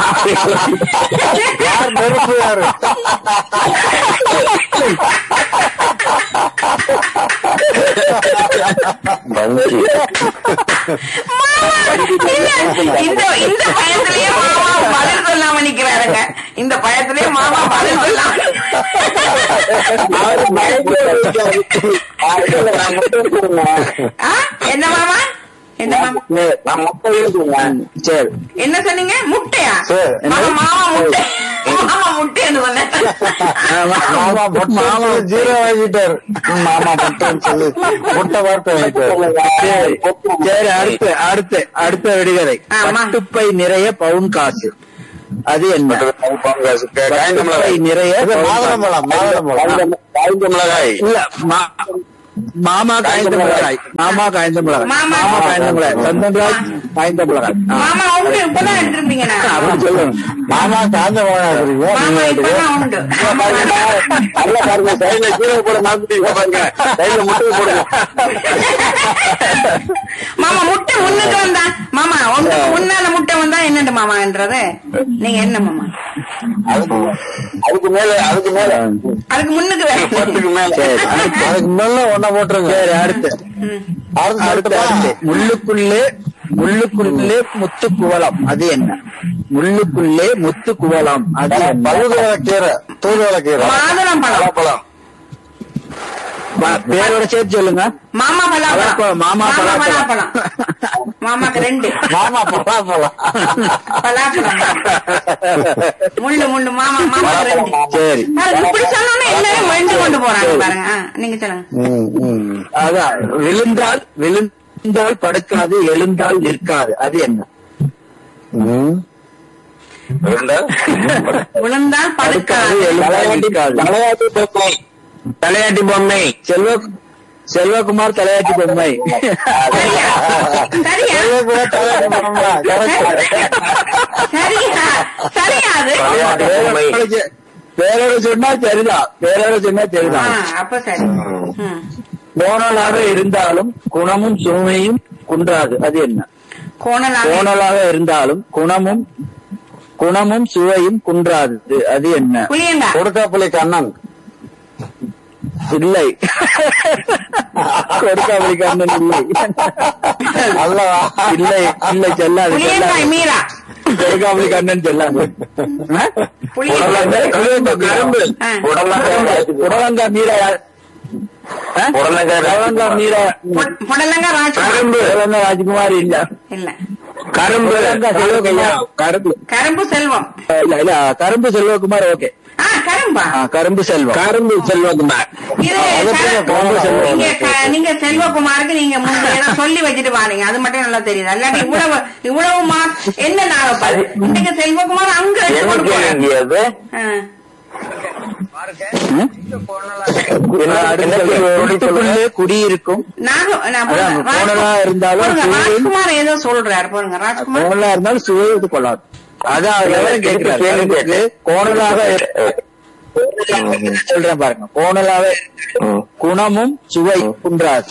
[SPEAKER 3] யார் நெருப்பு யாரு
[SPEAKER 2] இல்ல, இந்த இந்த பயத்திலேயே மாமா பதில் சொல்லாம நிக்கிறாருங்க இந்த பயத்திலேயே மாமா பதில் சொல்லாம ஆ? என்ன மாமா என்ன மாமா
[SPEAKER 6] சரி
[SPEAKER 2] என்ன சொன்னீங்க முட்டையா
[SPEAKER 3] சரி.
[SPEAKER 2] மாமா மாமா முட்டை மாமா முட்டைன்னு சொன்னேன்
[SPEAKER 3] மாமா முட்டை மாமா ஜீரோ வாங்கிட்டாரு மாமா முட்டைன்னு சொல்லி முட்டை வார்த்தை வாங்கிட்டாரு
[SPEAKER 6] சரி அடுத்து அடுத்து அடுத்த விடுகதை
[SPEAKER 2] ஆமா.
[SPEAKER 6] பட்டுப்பை நிறைய பவுன் காசு அது என்ன
[SPEAKER 4] காய்ந்த
[SPEAKER 6] பச்சை
[SPEAKER 4] மிளகாய்
[SPEAKER 6] நிறைய
[SPEAKER 3] இது மாதுளம்பழம் மாதுளம்பழம்
[SPEAKER 4] காய்ந்த மிளகாய்
[SPEAKER 6] இல்ல மா- மாமா காய்ந்த மிளகாய் மாமா காய்ந்த மிளகாய்
[SPEAKER 2] மாமா.
[SPEAKER 6] மாமா காய்ந்த மிளகாய் சந்தன்ராஜ் காய்ந்த மிளகாய் ஆ,
[SPEAKER 2] மாமா உண்டு இப்பதான் எடுத்திருப்பீங்க நான்
[SPEAKER 6] அப்படி சொல்லுங்க
[SPEAKER 3] மாமா காஞ்ச மிளகாய் இருக்கிறீங்க
[SPEAKER 2] மாமா இப்பதான் உண்டு ஆமா.
[SPEAKER 4] நல்லா பாருங்க சைடுல கீழே போட மாத்திட்டீங்க பாருங்க சைடுல முட்டை போடுங்க
[SPEAKER 2] மாமா முட்டை முன்னுக்கு வந்தா மாமா உங்களுக்கு முன்னால முட்டை வந்தா என்னண்டு மாமான்றது நீங்க என்ன மாமா
[SPEAKER 4] அதுக்கு அதுக்கு மேல அதுக்கு மேல
[SPEAKER 2] அதுக்கு முன்னுக்கு வேற
[SPEAKER 4] பத்துக்கு மேல
[SPEAKER 6] சரி
[SPEAKER 3] அதுக்கு மேல ஒன்ன போட்டுருங்க
[SPEAKER 6] சரி அடுத்து
[SPEAKER 2] ம்.
[SPEAKER 3] அடுத்து
[SPEAKER 6] அடுத்து
[SPEAKER 3] சொல்லட்டுமா?
[SPEAKER 6] அடுத்து முள்ளுக்குள்ளே முள்ளுக்குள்ளே முத்து குவலம் அது என்ன முள்ளுக்குள்ளே முத்து குவலம் அது என்ன
[SPEAKER 3] பழுதுவள கீரை தூதுவள கீரை
[SPEAKER 2] மாதுளம் பழம்
[SPEAKER 4] பழம்
[SPEAKER 6] ப- பேரோட சேர்த்து சொல்லுங்க
[SPEAKER 2] மாமா பலாப்பழம்
[SPEAKER 6] பலாப்பழம், மாமா பலாப்பழம்.
[SPEAKER 2] பலாப்பழம் மாமாக்கு ரெண்டு
[SPEAKER 3] மாமா பலாப்பழம்
[SPEAKER 2] பலாப்பழம் முள்ளு முள்ளு மாமா மாமாக்கு ரெண்டு
[SPEAKER 6] சரி
[SPEAKER 2] அது இப்படி சொன்னோன்னே எல்லாரும் வெண்டு கொண்டு போறாங்க பாருங்க ஆ, நீங்க சொல்லுங்க
[SPEAKER 3] ம், ம்.
[SPEAKER 6] அதான் விழுந்தால் விழுந்தால் படுக்காது எழுந்தால் நிற்காது அது என்ன
[SPEAKER 3] ம்.
[SPEAKER 4] இருந்தால்
[SPEAKER 2] விழுந்தால்
[SPEAKER 6] படுக்காது
[SPEAKER 2] படுக்காது
[SPEAKER 6] எழுந்தால் நிற்காது
[SPEAKER 4] தலையாட்டி பொம்மை தலையாட்டி பொம்மை
[SPEAKER 6] செல்வ செல்வகுமார் தலையாட்டி பொம்மை
[SPEAKER 2] சரியா சரியா
[SPEAKER 3] பெரிய பெரிய தலையாட்டி பொம்மை. correct.
[SPEAKER 2] சரியா சரியா அது
[SPEAKER 4] தலையாட்டி பொம்மை
[SPEAKER 6] பேரோட சொ- பேரோட சொன்னா சரிதான் பேரோட சொன்னா
[SPEAKER 2] ஆ,
[SPEAKER 6] சரிதான்
[SPEAKER 2] அப்ப சரி ம்.
[SPEAKER 6] கோணலாக இருந்தாலும் குணமும் சுமையும் குன்றாது அது என்ன
[SPEAKER 2] கோணலாக
[SPEAKER 6] கோணலாக இருந்தாலும் குணமும் குணமும் சுவையும் குன்றாது அது என்ன
[SPEAKER 2] புளியங்கா
[SPEAKER 3] கொடுக்காப்புளி கண்ணன்
[SPEAKER 6] இல்லை கொடுக்காமலி கண்ணன் இல்லை
[SPEAKER 3] அல்லவா
[SPEAKER 6] இல்லை இல்லை செல்லாது
[SPEAKER 2] புளியங்காய்
[SPEAKER 6] செல்லாது
[SPEAKER 2] மீரா
[SPEAKER 6] கொடுக்காமலி கண்ணன் செல்லாது
[SPEAKER 2] புளியங்காய்
[SPEAKER 4] கரும்பு
[SPEAKER 2] ஆ.
[SPEAKER 6] உடலங்கா மீரா யார்? ஆ?
[SPEAKER 4] உடலங்காய்
[SPEAKER 6] உடலங்கா மீரா
[SPEAKER 2] பொ- புடலங்காய் ராஜ்குமார்
[SPEAKER 4] கரும்பு
[SPEAKER 6] உடலங்கா ராஜ்குமார் இல்ல
[SPEAKER 2] இல்ல
[SPEAKER 4] கரும்பு
[SPEAKER 6] உடலங்கா செல்வகுமார் கரும்பு
[SPEAKER 2] கரும்பு செல்வம்
[SPEAKER 6] இல்ல இல்ல கரும்பு செல்வகுமார் ஓகே
[SPEAKER 2] ஆ கரும்பா
[SPEAKER 6] ஆ, கரும்பு செல்வம்
[SPEAKER 4] கரும்பு செல்வகுமார்
[SPEAKER 2] இது
[SPEAKER 3] அதுக்கு
[SPEAKER 2] கரு-
[SPEAKER 3] கரும்பு செல்வம்.
[SPEAKER 2] நீங்க க- நீங்க செல்வகுமாருக்கு நீங்க முந்தைய ஏதோ சொல்லி வச்சுட்டு பாருங்க அது மட்டும் நல்லா தெரியுது அல்லாட்டி இவ்வளவு இவ்வளவு மார்க் என்ன நாகப்பாது இன்னைக்கு செல்வகுமார் அங்க எடுத்து கொண்டு
[SPEAKER 4] என்ன
[SPEAKER 2] போறாரு.
[SPEAKER 4] கேள்வி அது
[SPEAKER 2] ஆ.
[SPEAKER 6] வீட்டுக்குள்ளே குடியிருக்கும்
[SPEAKER 2] நாக- நான் போடுங்க.
[SPEAKER 6] அதான்,
[SPEAKER 2] ராஜ்கு-
[SPEAKER 6] கோணலா இருந்தாலும்
[SPEAKER 2] போடுங்க,
[SPEAKER 6] சுவையும்
[SPEAKER 2] ராஜ்குமார் ஏதோ சொல்றாரு போடுங்க ராஜ்குமார்
[SPEAKER 6] கோணலா இருந்தாலும் சுவை இது கொள்ளாது அதான் அவர் எவரும் கேட்கிறார்
[SPEAKER 4] கேள்வி
[SPEAKER 6] கரும்புக்கு கோணலாக சொல்றேன் பாருங்க கோணலாக குணமும் சுவை குன்றாது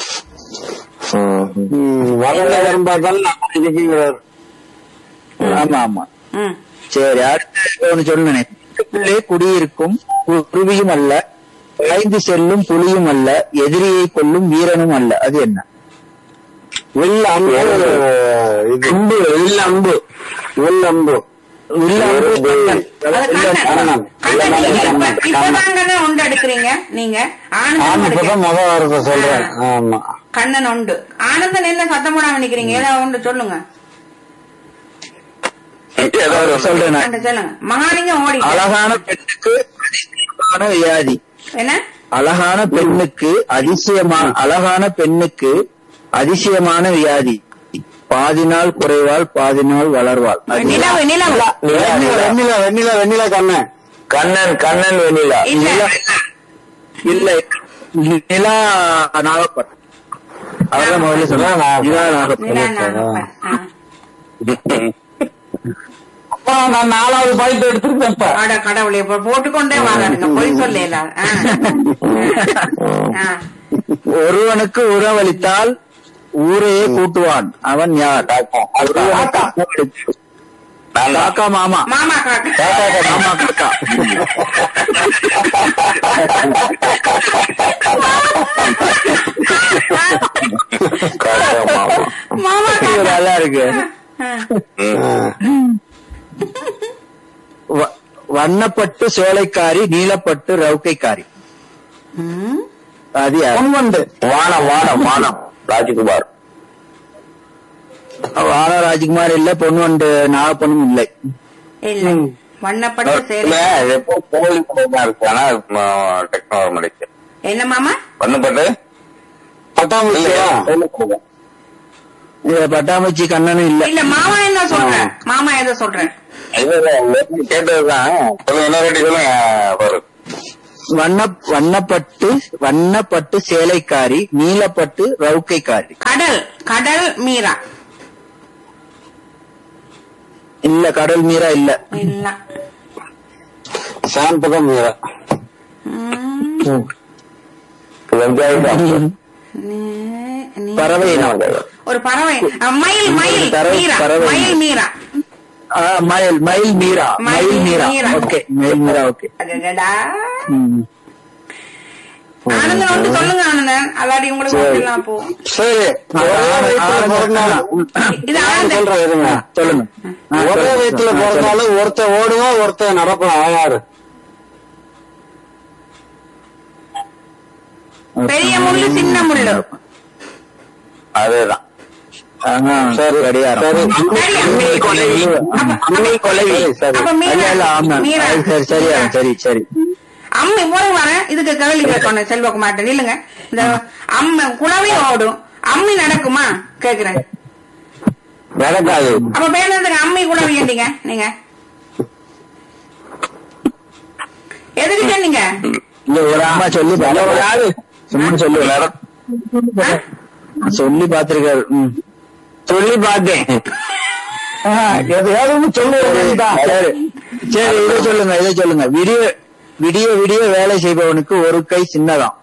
[SPEAKER 3] ம், வளர்ந்த கரும்பாதான் இருக்கிறார்
[SPEAKER 6] ஆமா ஆமா
[SPEAKER 2] ம்.
[SPEAKER 6] சரி அடுத்து ஒண்ணு சொன்னேன் வீட்டுக்குள்ளே குடியிருக்கும் கு- குருவியும் அல்ல ஐந்து செல்லும் புலியும் அல்ல எதிரியை கொல்லும் வீரனும் அல்ல அது என்ன
[SPEAKER 3] வில் அம்பு இது
[SPEAKER 4] அம்பு இல்ல அம்பு
[SPEAKER 3] வில் அம்பு
[SPEAKER 6] இல்ல
[SPEAKER 2] அது
[SPEAKER 6] இல்ல,
[SPEAKER 2] கண்ணன்.
[SPEAKER 3] கண்ணன்.
[SPEAKER 2] கண்ணன், நீங்க இப்ப- இப்பதாங்கண்ணே உண்டு எடுக்கிறீங்க நீங்க ஆனந்தம்
[SPEAKER 3] ஆமா
[SPEAKER 2] எடுக்க-
[SPEAKER 3] இப்பதான் முத வாரத்தை சொல்றேன் ஆமா
[SPEAKER 2] கண்ணன் உண்டு ஆனந்தன் என்ன சத்தம் போடாம நிக்கிறீங்க ஏதாவது உண்டு சொல்லுங்க
[SPEAKER 4] ஏதாவது ஒண்ணு.
[SPEAKER 6] சொல்றேன் நான்.
[SPEAKER 2] உண்டு, சொல்லுங்க மகாலிங்கம் ஓடி
[SPEAKER 6] அழகான பெண்ணுக்கு அதிசயமான வியாதி
[SPEAKER 2] என்ன
[SPEAKER 6] அழகான பெண்ணுக்கு அதிசயமா அழகான பெண்ணுக்கு அதிசயமான வியாதி பாதி நாள் குறைவாள் பாதி நாள் வளர்வாள் அது
[SPEAKER 2] நிலவு நிலவு
[SPEAKER 3] வெண்ணிலா வெண்ணிலா வெண்ணிலா வெண்ணிலா கண்ணன்
[SPEAKER 4] கண்ணன் கண்ணன் வெண்ணிலா
[SPEAKER 2] இல்ல
[SPEAKER 6] இல்லை நிலா நாகப்பட் அவர்தான் முதல்ல சொன்னா நிலா நாகப்பட்
[SPEAKER 2] நிலா நாகப்பன். ஆ.
[SPEAKER 3] அப்புறம் நான் நாலாவது பாயிண்ட் எடுத்துருக்கேன் இப்ப
[SPEAKER 2] அட கடவுளே இப்ப போட்டுக்கொண்டே வராருங்க பொய் சொல்லல
[SPEAKER 6] ஒருவனுக்கு உறவளித்தால் ஊரையே கூட்டுவான் அவன் யார் ஒருவனுக்கு
[SPEAKER 4] நான் தான்.
[SPEAKER 6] காக்கா மாமா
[SPEAKER 2] மாமா காக்கா
[SPEAKER 6] மாமா காக்கா
[SPEAKER 4] காக்கா மாமா.
[SPEAKER 2] மாமா
[SPEAKER 6] இது
[SPEAKER 2] காக்கா
[SPEAKER 6] நல்லா இருக்கு
[SPEAKER 4] ம்.
[SPEAKER 6] வ- வண்ணப்பட்டு சோலைக்காரி நீலப்பட்டு ரவுக்கைக்காரி
[SPEAKER 2] ம்.
[SPEAKER 6] அது யார்
[SPEAKER 3] பொன்வண்டு
[SPEAKER 4] வானம் வானம் வானம் ராஜ்குமார்
[SPEAKER 6] வான ராஜ்குமார் இல்ல பொன்வண்டு நாகப்பனும் இல்லை
[SPEAKER 2] இல்ல வண்ணப்பட்டு
[SPEAKER 4] இல்ல
[SPEAKER 2] சேலை
[SPEAKER 4] இது எப்போ கோழி தான் இருக்கு ஆனா டெக்னாலஜி மலைக்கு
[SPEAKER 2] என்ன மாமா
[SPEAKER 4] பண்ணப்பட்டு
[SPEAKER 3] பட்டாம்பூச்சியா
[SPEAKER 6] இது பட்டாம்பூச்சி கண்ணனும் இல்ல
[SPEAKER 2] இல்ல மாமா என்ன சொல்ற மாமா எதை சொல்ற
[SPEAKER 4] இல்ல இல்ல கேட்டதுதான் சொல்லுங்க இன்னொரு வாட்டி சொல்லுங்க பாரு
[SPEAKER 6] வண்ண வண்ணப்பட்டு வண்ணப்பட்டு சேலைக்காரி நீலப்பட்டு ரவுக்கைக்காரி
[SPEAKER 2] கடல் கடல் மீரா
[SPEAKER 6] இல்ல கடல் மீரா இல்ல
[SPEAKER 2] இல்ல
[SPEAKER 3] சாந்தகம் மீரா
[SPEAKER 2] ம்,
[SPEAKER 4] வெங்காயம்
[SPEAKER 2] நீ- நீ-
[SPEAKER 6] பறவை இனம்.
[SPEAKER 2] ஒரு பறவை அ, மயில் மயில்
[SPEAKER 6] பறவை-
[SPEAKER 2] மீரா
[SPEAKER 6] பறவை.
[SPEAKER 2] மயில் மீரா
[SPEAKER 6] ஆ, மயில் மயில் மீரா
[SPEAKER 2] மயில்
[SPEAKER 6] மயில் மீரா
[SPEAKER 2] மீரா.
[SPEAKER 6] ஓகே மயில் மீரா ஓகே
[SPEAKER 2] அடடடா.
[SPEAKER 6] ம்.
[SPEAKER 2] ஆனந்தன் வந்து சொல்லுங்க ஆனந்தன் அல்லாடி உங்களுக்கு சொல்லலாம் போ
[SPEAKER 3] சரி ஒரே வயிற்றுல பிறந்தாலும்
[SPEAKER 2] இது
[SPEAKER 3] நான்
[SPEAKER 2] ஆனந்தன்
[SPEAKER 3] சொல்றேன் இருங்க
[SPEAKER 6] சொல்லுங்க ஆ,
[SPEAKER 3] ஒரே
[SPEAKER 6] சொல்லுங்க.
[SPEAKER 3] வயிற்றுல
[SPEAKER 6] ஆ, சொல்லுங்க.
[SPEAKER 3] பிறந்தாலும் ஒருத்தன் ஓடுவான் ஒருத்தன் நடப்பான் அவன் யாரு
[SPEAKER 2] பெரிய முள்ளு சின்ன முள்ளு
[SPEAKER 4] அதேதான்
[SPEAKER 6] ஆ,
[SPEAKER 3] சரி
[SPEAKER 6] கடிகாரம்.
[SPEAKER 3] சரி
[SPEAKER 2] சரியா? அப்ப-
[SPEAKER 3] அம்மி கொலைவி சரி
[SPEAKER 2] அப்ப மீரா
[SPEAKER 6] இல்ல, இல்ல, ஆமா.
[SPEAKER 2] மீரா
[SPEAKER 6] அது சரி சரியா சரி சரி
[SPEAKER 2] அம்மி போய் வரேன் இதுக்கு கேள்வி கேட்கணும் செல்வகுமார்ட்ட இல்லங்க இந்த அம்ம குளவி ஓடும் அம்மி நடக்குமா கேக்குறேன்
[SPEAKER 3] நடக்காது
[SPEAKER 2] அப்ப பேசுறதுக்கு அம்மி குளவி ஏண்டிங்க நீங்க எதுக்கு சொன்னீங்க
[SPEAKER 6] இல்ல ஒரு அம்மா சொல்லி பாரு. ஒரு ஆளு சும்மா சொல்லு
[SPEAKER 2] ஆ?
[SPEAKER 6] சொல்லி பாத்திருக்காரு ம்.
[SPEAKER 3] சொல்லி பார்த்தேன் எதையாவது சொல்லுவேன்
[SPEAKER 6] சரி சரி இதை சொல்லுங்க இதை சொல்லுங்க விடிய விடிய விடிய வேலை செய்பவனுக்கு ஒரு கை சின்னதாம்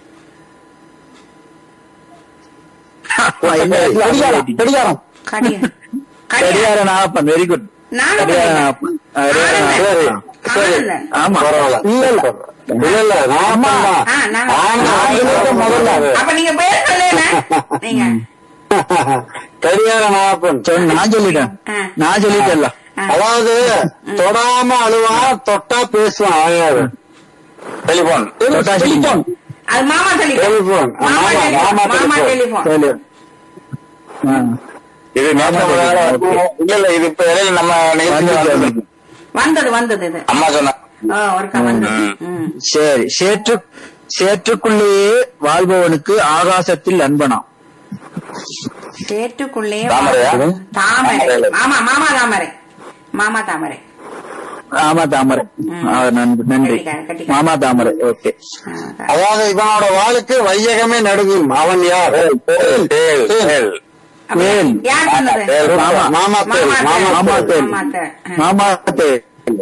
[SPEAKER 6] என்ன
[SPEAKER 3] கடிகாரம் கடிகாரம்
[SPEAKER 2] கடியா கடியா
[SPEAKER 6] கடிகார நாகப்பன் வெரி குட்
[SPEAKER 2] நானும்
[SPEAKER 6] கடிகார
[SPEAKER 2] கடிகாரம்.
[SPEAKER 6] நாகப்பன் சரி
[SPEAKER 2] ஆனந்தன்.
[SPEAKER 3] சரி
[SPEAKER 2] ஆனந்தன்.
[SPEAKER 6] ஆமா
[SPEAKER 3] பரவாயில்ல இல்ல இல்ல இல்ல இல்ல நான்
[SPEAKER 2] ஆ, நான்
[SPEAKER 3] நான் முதல்ல
[SPEAKER 2] அப்ப நீங்க பேர் சொல்லல நீங்க
[SPEAKER 3] கடிகார நாகப்பன்
[SPEAKER 6] சொல் நான் சொல்லிட்டேன்
[SPEAKER 2] ஆ.
[SPEAKER 6] நான் சொல்லிட்டேன்ல
[SPEAKER 2] ஆ.
[SPEAKER 3] அதாவது தொடாம அழுவான் தொட்டா பேசுவான் அழகாது
[SPEAKER 4] டெலிபோன்
[SPEAKER 6] தொட்டா
[SPEAKER 3] டெலிபோன்
[SPEAKER 2] அது மாமா டெலிபோன்
[SPEAKER 3] டெலிபோன்
[SPEAKER 2] மாமா
[SPEAKER 3] மாமா
[SPEAKER 2] டெலிபோன்
[SPEAKER 3] மாமா
[SPEAKER 2] மாமா
[SPEAKER 3] டெலிபோன்
[SPEAKER 2] டெலிபோன்
[SPEAKER 6] சொல்லு ஆ.
[SPEAKER 4] இது நேற்று ஒரு நாள் இல்ல இல்ல இது இப்ப இடையில நம்ம நிகழ்ச்சியில வந்தது.
[SPEAKER 2] வந்தது வந்தது இது
[SPEAKER 4] அம்மா சொன்ன
[SPEAKER 2] ஓ, ஒருக்கா வந்தது ம்.
[SPEAKER 6] சரி சேற்று சேற்றுக்குள்ளேயே வாழ்பவனுக்கு ஆகாசத்தில் நண்பனாம்
[SPEAKER 2] சேற்றுக்குள்ளேயே
[SPEAKER 4] தாமரையா?
[SPEAKER 2] தாமரை ஆமா மாமா தாமரை மாமா தாமரை
[SPEAKER 6] ஆமா தாமரை
[SPEAKER 2] ம்.
[SPEAKER 6] ஆ, நன்றி நன்றி
[SPEAKER 2] கட்டிக்காரன், கட்டிக்காரன்.
[SPEAKER 6] மாமா தாமரை ஓகே
[SPEAKER 2] ஆ,
[SPEAKER 3] அதாவது இவனோட வாளுக்கு வையகமே நடுங்கும் அவன் யார்
[SPEAKER 4] தேல், தேல், தேல்.
[SPEAKER 2] அப்ப
[SPEAKER 6] வேல்.
[SPEAKER 2] யார் சொன்னது
[SPEAKER 4] தேல்.
[SPEAKER 6] மாமா
[SPEAKER 3] மாமா தேல்
[SPEAKER 2] மாமா
[SPEAKER 3] மாமா
[SPEAKER 6] மாமா
[SPEAKER 2] தேல்.
[SPEAKER 6] தேல்.
[SPEAKER 2] மாமா தேல். ஆ.
[SPEAKER 6] மாமா தேல்.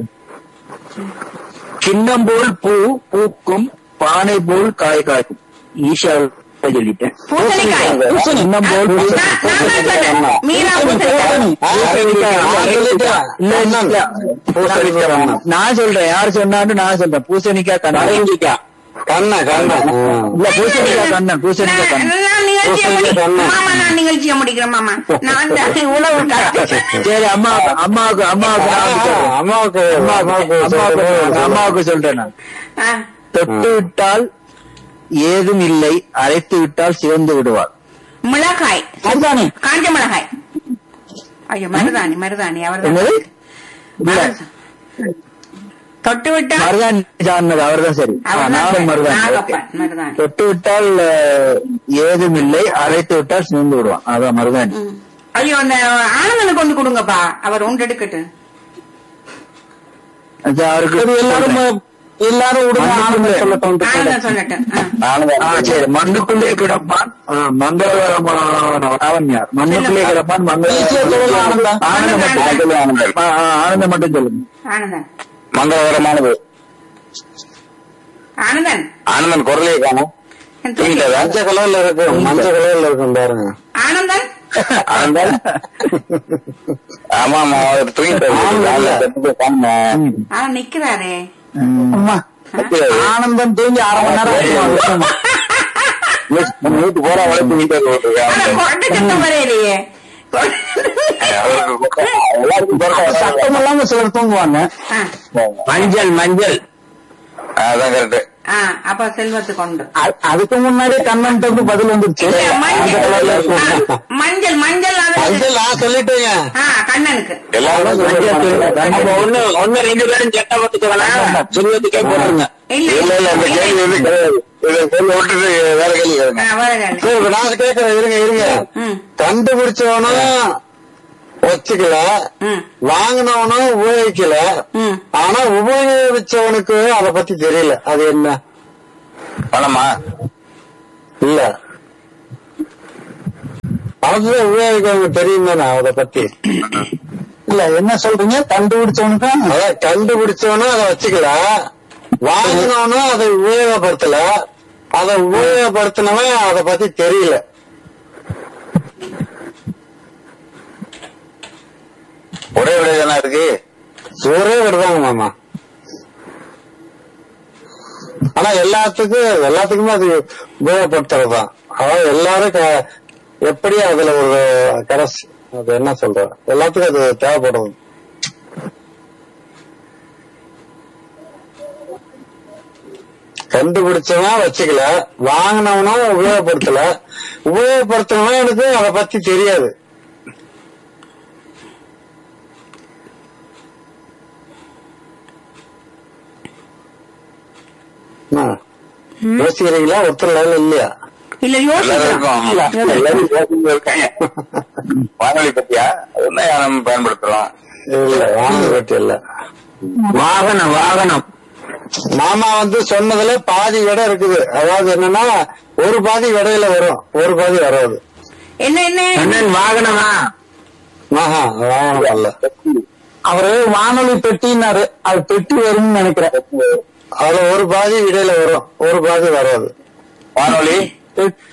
[SPEAKER 6] கிண்ணம் போல் பூ பூக்கும் பானை போல் காய் காய்க்கும் ஈஷா சொல்லிட்டேன்
[SPEAKER 2] பூசணிக்காய்
[SPEAKER 6] கிண்ணம் போல் பூ-
[SPEAKER 2] நான் நான் தான் சொன்னேன். மீரா பூசணிக்காய்
[SPEAKER 3] ஆ, நான் சொல்லிட்டேன்.
[SPEAKER 6] இல்ல, இல்ல, இல்ல.
[SPEAKER 3] பூசணிக்காய் கண்ணன்.
[SPEAKER 6] நான் சொல்றேன் யார் சொன்னான்னு நான் சொல்றேன் பூசணிக்காய் கண்ணன்
[SPEAKER 3] கண்ணன் கண்ணன்
[SPEAKER 6] இல்ல பூசணிக்காய் கண்ணன் பூசணிக்காய்
[SPEAKER 2] நான்
[SPEAKER 6] கண்ணன்
[SPEAKER 2] நான் நிகழ்ச்சியை
[SPEAKER 3] பூசணிக்காய்
[SPEAKER 2] முடி-
[SPEAKER 3] கண்ணன்.
[SPEAKER 2] மாமா நான் நிகழ்ச்சியை முடிக்கிறேன் மாமா நான் தான் உணவு காட்டுறேன்.
[SPEAKER 6] சரி அம்மாவுக்கு அம்மாவுக்கு அம்மாவுக்கு நான் சொல்றேன்.
[SPEAKER 3] அம்மாவுக்கு
[SPEAKER 6] அம்மாவுக்கு அம்மாவுக்கு நான் அம்மாவுக்கு சொல்றேன் நான்
[SPEAKER 2] ஆ.
[SPEAKER 6] தொட்டு விட்டால் ஏதும் இல்லை அரைத்து விட்டால் சிவந்து விடுவாள்
[SPEAKER 2] மிளகாய்
[SPEAKER 6] அதுதானே
[SPEAKER 2] காஞ்ச மிளகாய் ஐயோ மருதாணி மருதாணி அவர்
[SPEAKER 6] என்னது இல்ல
[SPEAKER 2] தொட்டு விட்டா
[SPEAKER 6] மருதாணி சார்ந்தது அவர்தான் சரி ஆ, நானும் மருதாணி ஓகே.
[SPEAKER 2] நாகப்பன் மருதாணி
[SPEAKER 6] தொட்டு விட்டால் அஹ், ஏதும் இல்லை அரைத்து விட்டால் சிவந்து விடுவான் அதான் மருதாணி
[SPEAKER 2] ம். ஐயோ அந்த ஆனந்தனுக்கு கொண்டு கொடுங்கப்பா அவர் உண்டு எடுக்கட்டும்
[SPEAKER 6] அது அவருக்கு
[SPEAKER 3] எல்லாரும் எல்லாரும் விடுங்க ஆனந்தம் சொல்ல தோன்று
[SPEAKER 2] ஆனந்தன் சொல்லட்டும் ஆ.
[SPEAKER 6] ஆ, சரி மண்ணுக்குள்ளே கிடப்பான் ஆ, மங்களகரமான அவன் யார் மண்ணுக்குள்ளே கிடப்பான்
[SPEAKER 3] ஈஸியா சொல்லலாம் ஆனந்தா.
[SPEAKER 6] ஆனந்தம் மட்டும்
[SPEAKER 2] ஆனந்தம்.
[SPEAKER 6] ஆனந்தம். ஆ, ஆ, ஆனந்தம் மட்டும் சொல்லுங்க
[SPEAKER 2] ஆனந்தன்
[SPEAKER 4] மங்களகரமானது
[SPEAKER 2] ஆனந்தன்
[SPEAKER 4] ஆனந்தன் குரலே காணும்
[SPEAKER 2] என் தூக்கி-
[SPEAKER 4] தூங்கிட்டதா
[SPEAKER 3] மஞ்சள் கலர்ல இருக்கு மஞ்சள் கலர்ல இருக்கும் பாருங்க
[SPEAKER 2] ஆனந்தன்
[SPEAKER 4] ஆனந்தன் ஆமா ஆமா அவர் தூங்கிட்டாரு
[SPEAKER 3] ஆமா.
[SPEAKER 4] காலைல தட்டி காணும்
[SPEAKER 6] ம்.
[SPEAKER 2] ஆனா நிக்கிறாரே
[SPEAKER 6] ம்.
[SPEAKER 3] அம்மா ஆனந்தம் தூங்கி அரை மணி நேரம் ஆகும்.
[SPEAKER 4] வீட்டு போற வரை தூங்கிட்டாரு
[SPEAKER 2] ஆனா
[SPEAKER 4] போட்டிருக்காங்க.
[SPEAKER 2] கொண்டு சத்தம் வரையிலையே
[SPEAKER 4] அவருக்கு எல்லாருக்கும்
[SPEAKER 3] அப்ப
[SPEAKER 4] பிறக்க
[SPEAKER 3] சத்தம் இல்லாம சிலர் தூங்குவாங்க
[SPEAKER 2] ஆ.
[SPEAKER 6] மஞ்சள் மஞ்சள்
[SPEAKER 4] அதான் கரெக்ட்
[SPEAKER 2] ஆ, அப்ப செல்வத்து கொண்டு
[SPEAKER 3] அ- அதுக்கு முன்னாடியே கண்ணன் வந்து பதில் வந்துருச்சு
[SPEAKER 2] இல்ல,
[SPEAKER 3] அந்த கலர்ல
[SPEAKER 2] மஞ்சள் ஆ,
[SPEAKER 3] இருக்கும்.
[SPEAKER 2] மஞ்சள் மஞ்சள் அது
[SPEAKER 3] மஞ்சள் நான் சொல்லிட்டேங்க
[SPEAKER 2] ஆ கண்ணனுக்கு
[SPEAKER 4] எல்லாரும்
[SPEAKER 6] அப்ப ஒண்ணு ஒண்ணு ரெண்டு பேரும் சட்டை போட்டுக்க வேணாம் சொல்வதுக்கே போட்டுருங்க
[SPEAKER 2] இல்ல
[SPEAKER 4] இல்ல இல்ல இந்த கேள்வி வந்து கிடையாது இதை சொல்லி விட்டுட்டு வேற கேள்வி கேளுங்க
[SPEAKER 2] ஆ, வேற கேளு.
[SPEAKER 3] சரி இப்ப நான் கேட்கறேன் இருங்க இருங்க
[SPEAKER 2] ம்
[SPEAKER 3] கண்டுபிடிச்சவனும் வச்சுக்கல
[SPEAKER 2] ம்
[SPEAKER 3] வாங்கினவனும் உபயோகிக்கல
[SPEAKER 2] ம்
[SPEAKER 3] ஆனா உபயோகிச்சவனுக்கு அத பத்தி தெரியல அது என்ன
[SPEAKER 4] பணமா
[SPEAKER 3] இல்ல பணத்துல உபயோகிக்கவங்க தெரியும் தானே அத பத்தி
[SPEAKER 6] இல்ல என்ன சொல்றீங்க கண்டுபிடிச்சவனுக்கு
[SPEAKER 3] அதான் கண்டுபிடிச்சவனும் அதை வச்சுக்கல வாங்கினவனும் அதை உபயோகப்படுத்தல அதை உபயோகப்படுத்தினவன் அதை பத்தி தெரியல
[SPEAKER 4] ஒரே விட தானே இருக்கு
[SPEAKER 3] ஒரே விடுதாங்க மாமா ஆனா எல்லாத்துக்கும் எல்லாத்துக்குமே அது உபயோகப்படுத்துறதுதான் அதாவது எல்லாரும் க- எப்படி அதுல ஒரு கரஸ் அது என்ன சொல்ற எல்லாத்துக்கும் அது தேவைப்படுது கண்டுபிடிச்சவன் வச்சுக்கல வாங்கினவனும் உபயோகப்படுத்தல உபயோகப்படுத்தினவனுக்கு அதை பத்தி தெரியாது என்ன? யோசிக்கிறீங்களா ஒருத்தர் level இல்லையா
[SPEAKER 2] இல்ல
[SPEAKER 4] எல்லாரும்
[SPEAKER 2] யோசிக்கிறோம்
[SPEAKER 4] இருக்கும் எல்லாரும் யோசிச்சுட்டு இருக்காங்க வானொலி பத்தியா அதுதான் நம்ம பயன்படுத்துறோம்
[SPEAKER 3] இல்ல வாங்க பற்றி இல்ல
[SPEAKER 6] வாகனம் வாகனம்
[SPEAKER 3] மாமா வந்து சொன்னதுல பாதி விடை இருக்குது அதாவது என்னன்னா ஒரு பாதி விடையில வரும் ஒரு பாதி வராது
[SPEAKER 2] என்ன என்ன
[SPEAKER 6] அண்ணன் வாகனமா
[SPEAKER 3] ஆஹா வாகனம் அல்ல
[SPEAKER 6] அவரு வானொலி பெட்டின்னாரு அது பெட்டி வரும்னு நினைக்கிறேன்
[SPEAKER 3] அதுல ஒரு பாதி இடையில வரும் ஒரு பாதி வராது
[SPEAKER 4] வானொலி
[SPEAKER 6] பெட்-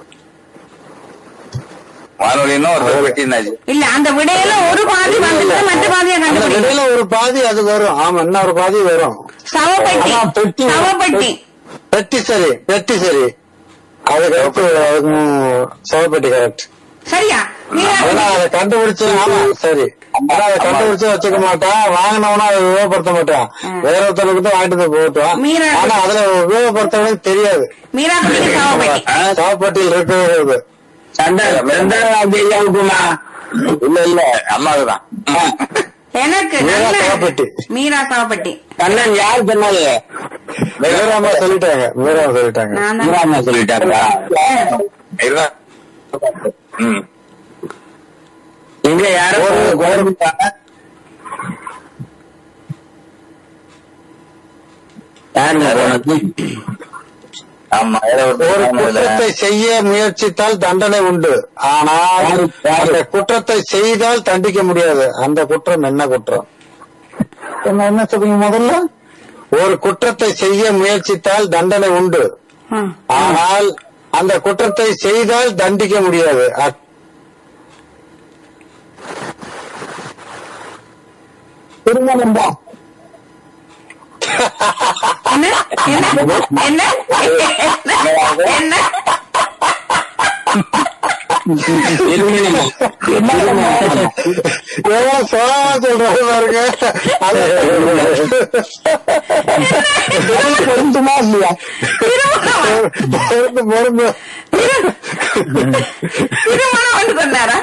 [SPEAKER 4] வானொலின்னு ஒரு பெட்டினாச்சு
[SPEAKER 2] இல்ல அந்த விடையில ஒரு பாதி வந்துட்டு மற்ற பாதியை
[SPEAKER 3] அந்த
[SPEAKER 2] கண்டுபிடிக்கும்
[SPEAKER 3] இடையில ஒரு பாதி அது வரும் ஆமா இன்னொரு பாதி வரும்
[SPEAKER 2] சவப்பெட்டி
[SPEAKER 6] ஆமா, பெட்டி.
[SPEAKER 2] சவப்பெட்டி
[SPEAKER 3] பெட்டி சரி பெட்டி சரி அது கரெக்ட் அதுக்கும் சவப்பெட்டி கரெக்ட்
[SPEAKER 2] சரியா நீங்க
[SPEAKER 3] ஆனா அதை கண்டுபிடிச்சு ஆமா சரி ஆனா அதை கண்டுபிடிச்சு வச்சுக்க மாட்டான் வாங்கினவனா அதை உபயோகப்படுத்த மாட்டான் வேற ஒருத்தனுக்கு தான் வாங்கிட்டு வந்து போட்டான்
[SPEAKER 2] மீரா
[SPEAKER 3] ஆனா அதுல உபயோகப்படுத்தவனுக்கு தெரியாது
[SPEAKER 2] மீரா குட்டி சவப்பெட்டி
[SPEAKER 3] சாப்பாட்டில் இருக்கிறது
[SPEAKER 5] சண்டை சண்டை ஐயாவுக்குமா
[SPEAKER 4] இல்ல இல்ல அம்மாவுக்குதான்
[SPEAKER 2] எனக்கு
[SPEAKER 3] மீரா
[SPEAKER 2] நல்ல-
[SPEAKER 3] சவப்பெட்டி
[SPEAKER 2] மீரா சவப்பெட்டி
[SPEAKER 5] கண்ணன் யார் சொன்னது
[SPEAKER 3] மீராமா சொல்லிட்டாங்க மீராமா சொல்லிட்டாங்க
[SPEAKER 2] நான் தான்
[SPEAKER 5] மீராமா சொல்லிட்டாங்களா
[SPEAKER 4] இதுதான் ம்
[SPEAKER 5] இங்க யாரும்
[SPEAKER 3] ஒரு-
[SPEAKER 5] கவர்மெண்ட் யாருங்க போனது
[SPEAKER 4] ஆமா ஏதோ ஒரு
[SPEAKER 3] ஒரு
[SPEAKER 4] ஆமா, இதுல.
[SPEAKER 3] குற்றத்தை செய்ய முயற்சித்தால் தண்டனை உண்டு ஆனால்
[SPEAKER 5] யாரு- யாரு?
[SPEAKER 3] அந்த குற்றத்தை செய்தால் தண்டிக்க முடியாது அந்த குற்றம் என்ன குற்றம்
[SPEAKER 6] என்ன என்ன சொல்றீங்க முதல்ல
[SPEAKER 3] ஒரு குற்றத்தை செய்ய முயற்சித்தால் தண்டனை உண்டு
[SPEAKER 2] ம்.
[SPEAKER 3] ஆனால் அந்த குற்றத்தை செய்தால் தண்டிக்க முடியாது அ-
[SPEAKER 6] திருமணம் தான்
[SPEAKER 2] என்ன என்ன என்ன என்ன
[SPEAKER 3] எவ்வளவு சோழமா சொல்றாரு பாருங்க அது
[SPEAKER 6] பொருந்துமா இல்லையா
[SPEAKER 3] பொருந்து பொருந்து
[SPEAKER 2] திருமணம் வந்து சொன்னாரா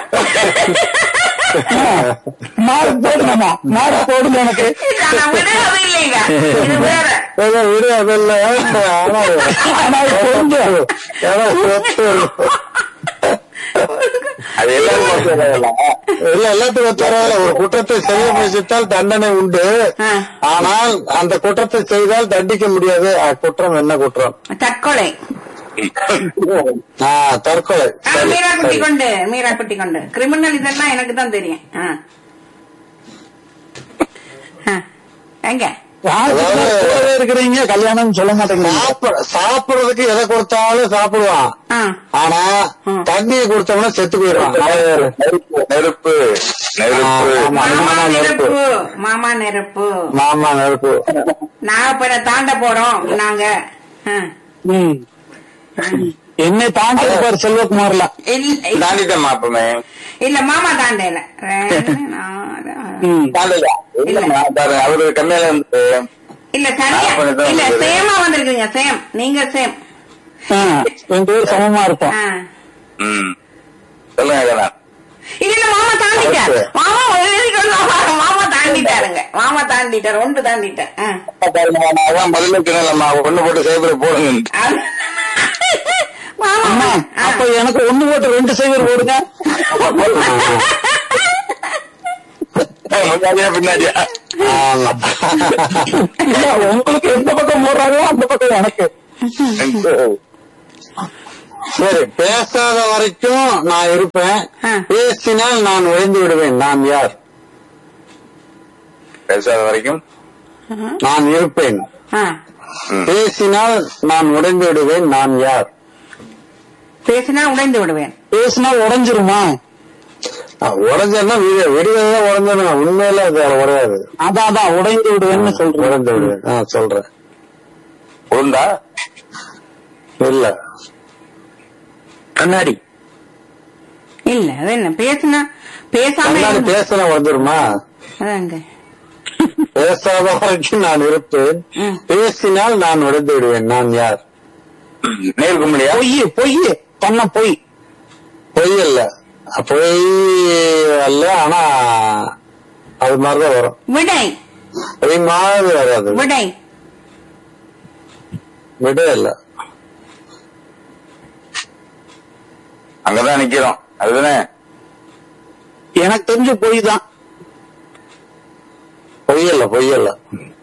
[SPEAKER 6] மார்க் போடுங்கம்மா மார்க் போடுங்க எனக்கு
[SPEAKER 2] இல்ல, நான் விடுறது இல்லைங்க இது வேற
[SPEAKER 3] ஏதோ விடு அதில்ல ஆனா
[SPEAKER 6] ஆனா இது பொருந்து
[SPEAKER 3] ஏதோ ஒத்து வரும்.
[SPEAKER 4] அது எல்லாரும் பார்த்துக்கலாம்
[SPEAKER 3] இல்ல எல்லாத்துக்கும் தரவில்ல ஒரு குற்றத்தை செய்ய முயற்சித்தால் தண்டனை உண்டு
[SPEAKER 2] ஆ.
[SPEAKER 3] ஆனால் அந்த குற்றத்தை செய்தால் தண்டிக்க முடியாது அக்குற்றம் என்ன குற்றம்
[SPEAKER 2] தற்கொலை
[SPEAKER 3] ஆ, தற்கொலை
[SPEAKER 2] ஆ,
[SPEAKER 3] சரி,
[SPEAKER 2] மீரா குட்டி
[SPEAKER 3] சரி.
[SPEAKER 2] கொண்டு மீரா குட்டி கொண்டு கிரிமினல் இதெல்லாம் எனக்கு தான் தெரியும் ஆ. ஆ. எங்க
[SPEAKER 6] யாருக்கு
[SPEAKER 3] அதாவது-
[SPEAKER 6] கூடவே இருக்கிறீங்க கல்யாணம் சொல்ல மாட்டேங்கிறீங்க
[SPEAKER 3] சாப்பிட- சாப்பிடுறதுக்கு எதை கொடுத்தாலும் சாப்பிடுவான்
[SPEAKER 2] ஆ.
[SPEAKER 3] ஆனா
[SPEAKER 2] ம்.
[SPEAKER 3] தண்ணியை கொடுத்தோம்னா செத்து போயிடுவான்
[SPEAKER 4] நெருப்பு நெருப்பு நெருப்பு
[SPEAKER 3] ஆமா.
[SPEAKER 2] மாமா
[SPEAKER 3] மாமா நெருப்பு.
[SPEAKER 2] நெருப்பு மாமா நெருப்பு
[SPEAKER 3] மாமா நெருப்பு
[SPEAKER 2] நாகப்பட தாண்ட போறோம் நாங்க ஆ.
[SPEAKER 6] ம். என்னை தாண்டி இருப்பார் செல்வகுமார்ல
[SPEAKER 2] இல்ல
[SPEAKER 4] தாண்டிட்டேன் அப்பமே
[SPEAKER 2] இல்ல மாமா தாண்டல ரெண்டு, நாலு,
[SPEAKER 6] ம்.
[SPEAKER 4] தாண்டலையா இல்லம்மா பாருங்க அவரு கம்மியால இருந்து
[SPEAKER 2] இல்ல சரியா
[SPEAKER 4] நாகப்பட தான்
[SPEAKER 2] இல்ல
[SPEAKER 4] வந்தது.
[SPEAKER 2] சேமா வந்திருக்கீங்க சேம் நீங்க சேம்
[SPEAKER 6] ஆ, ரெண்டு பேரும் சமமா இருப்போம்
[SPEAKER 2] ஆ.
[SPEAKER 4] ம் சொல்லுங்க இதெல்லாம்
[SPEAKER 2] இல்ல மாமா தாண்டிட்டார்
[SPEAKER 3] Okay.
[SPEAKER 2] மாமா ஒரு எழுதி கொண்டு வாங்க. மாமா தாண்டிட்டாருங்க மாமா தாண்டிட்டார் ஒன்று தாண்டிட்டார் ஆ.
[SPEAKER 4] பாருங்க நான் அதான் பதில் சொன்னேன்லம்மா ஒண்ணு போட்டு சேவரை போடுங்க
[SPEAKER 2] அது- மாமா
[SPEAKER 6] அம்மா
[SPEAKER 2] ஆ.
[SPEAKER 6] அப்ப எனக்கு ஒண்ணு போட்டு ரெண்டு சைவர் போடுங்க
[SPEAKER 4] முன்னாடியா பின்னாடியா
[SPEAKER 3] ஆமா
[SPEAKER 6] இல்ல, உங்களுக்கு எந்த பக்கம் போடுறாங்களோ அந்த பக்கம் எனக்கு
[SPEAKER 3] சரி பேசாத வரைக்கும் நான் இருப்பேன்
[SPEAKER 2] ஆ.
[SPEAKER 3] பேசினால் நான் ஒழிந்து விடுவேன் நான் யார்
[SPEAKER 4] பேசாத வரைக்கும்
[SPEAKER 3] நான் இருப்பேன்
[SPEAKER 2] ஆ.
[SPEAKER 3] பேசினால் நான் உடைந்து விடுவேன் நான் யார்
[SPEAKER 2] பேசினா உடைந்து விடுவேன்
[SPEAKER 6] பேசினா உடைஞ்சிருமா
[SPEAKER 3] உடஞ்சேன்னா விடு விடுவதான் உடஞ்சிடும் உண்மையில அது உடையாது
[SPEAKER 6] அதான் அதான் உடைந்து விடுவேன்னு சொல்றேன்
[SPEAKER 3] உடைந்து விடுவேன் ஆ சொல்றேன்
[SPEAKER 4] உளுந்தா
[SPEAKER 3] இல்ல
[SPEAKER 6] கண்ணாடி
[SPEAKER 2] இல்ல அது என்ன பேசினா பேசாம
[SPEAKER 3] கண்ணாடி
[SPEAKER 2] இருந்தா-
[SPEAKER 3] பேசினா உடஞ்சிருமா
[SPEAKER 2] அதாங்க
[SPEAKER 3] பேசாத வரைக்கும் நான் இருப்பேன்
[SPEAKER 2] ம்.
[SPEAKER 3] பேசினால் நான் உடைந்து விடுவேன் நான் யார்
[SPEAKER 4] நேர் கும்பலியா
[SPEAKER 6] பொய் பொய் பண்ண பொய்
[SPEAKER 3] பொய் இல்ல பொய் அல்ல ஆனா அது மாதிரிதான் வரும்
[SPEAKER 2] விடை
[SPEAKER 3] பொய் மாதிரி வராது
[SPEAKER 2] விடை
[SPEAKER 3] விட இல்ல
[SPEAKER 4] அங்கதான் நிக்கிறோம் அதுதானே
[SPEAKER 6] எனக்கு தெரிஞ்சு பொய் தான்
[SPEAKER 3] பொய் இல்ல பொய் இல்ல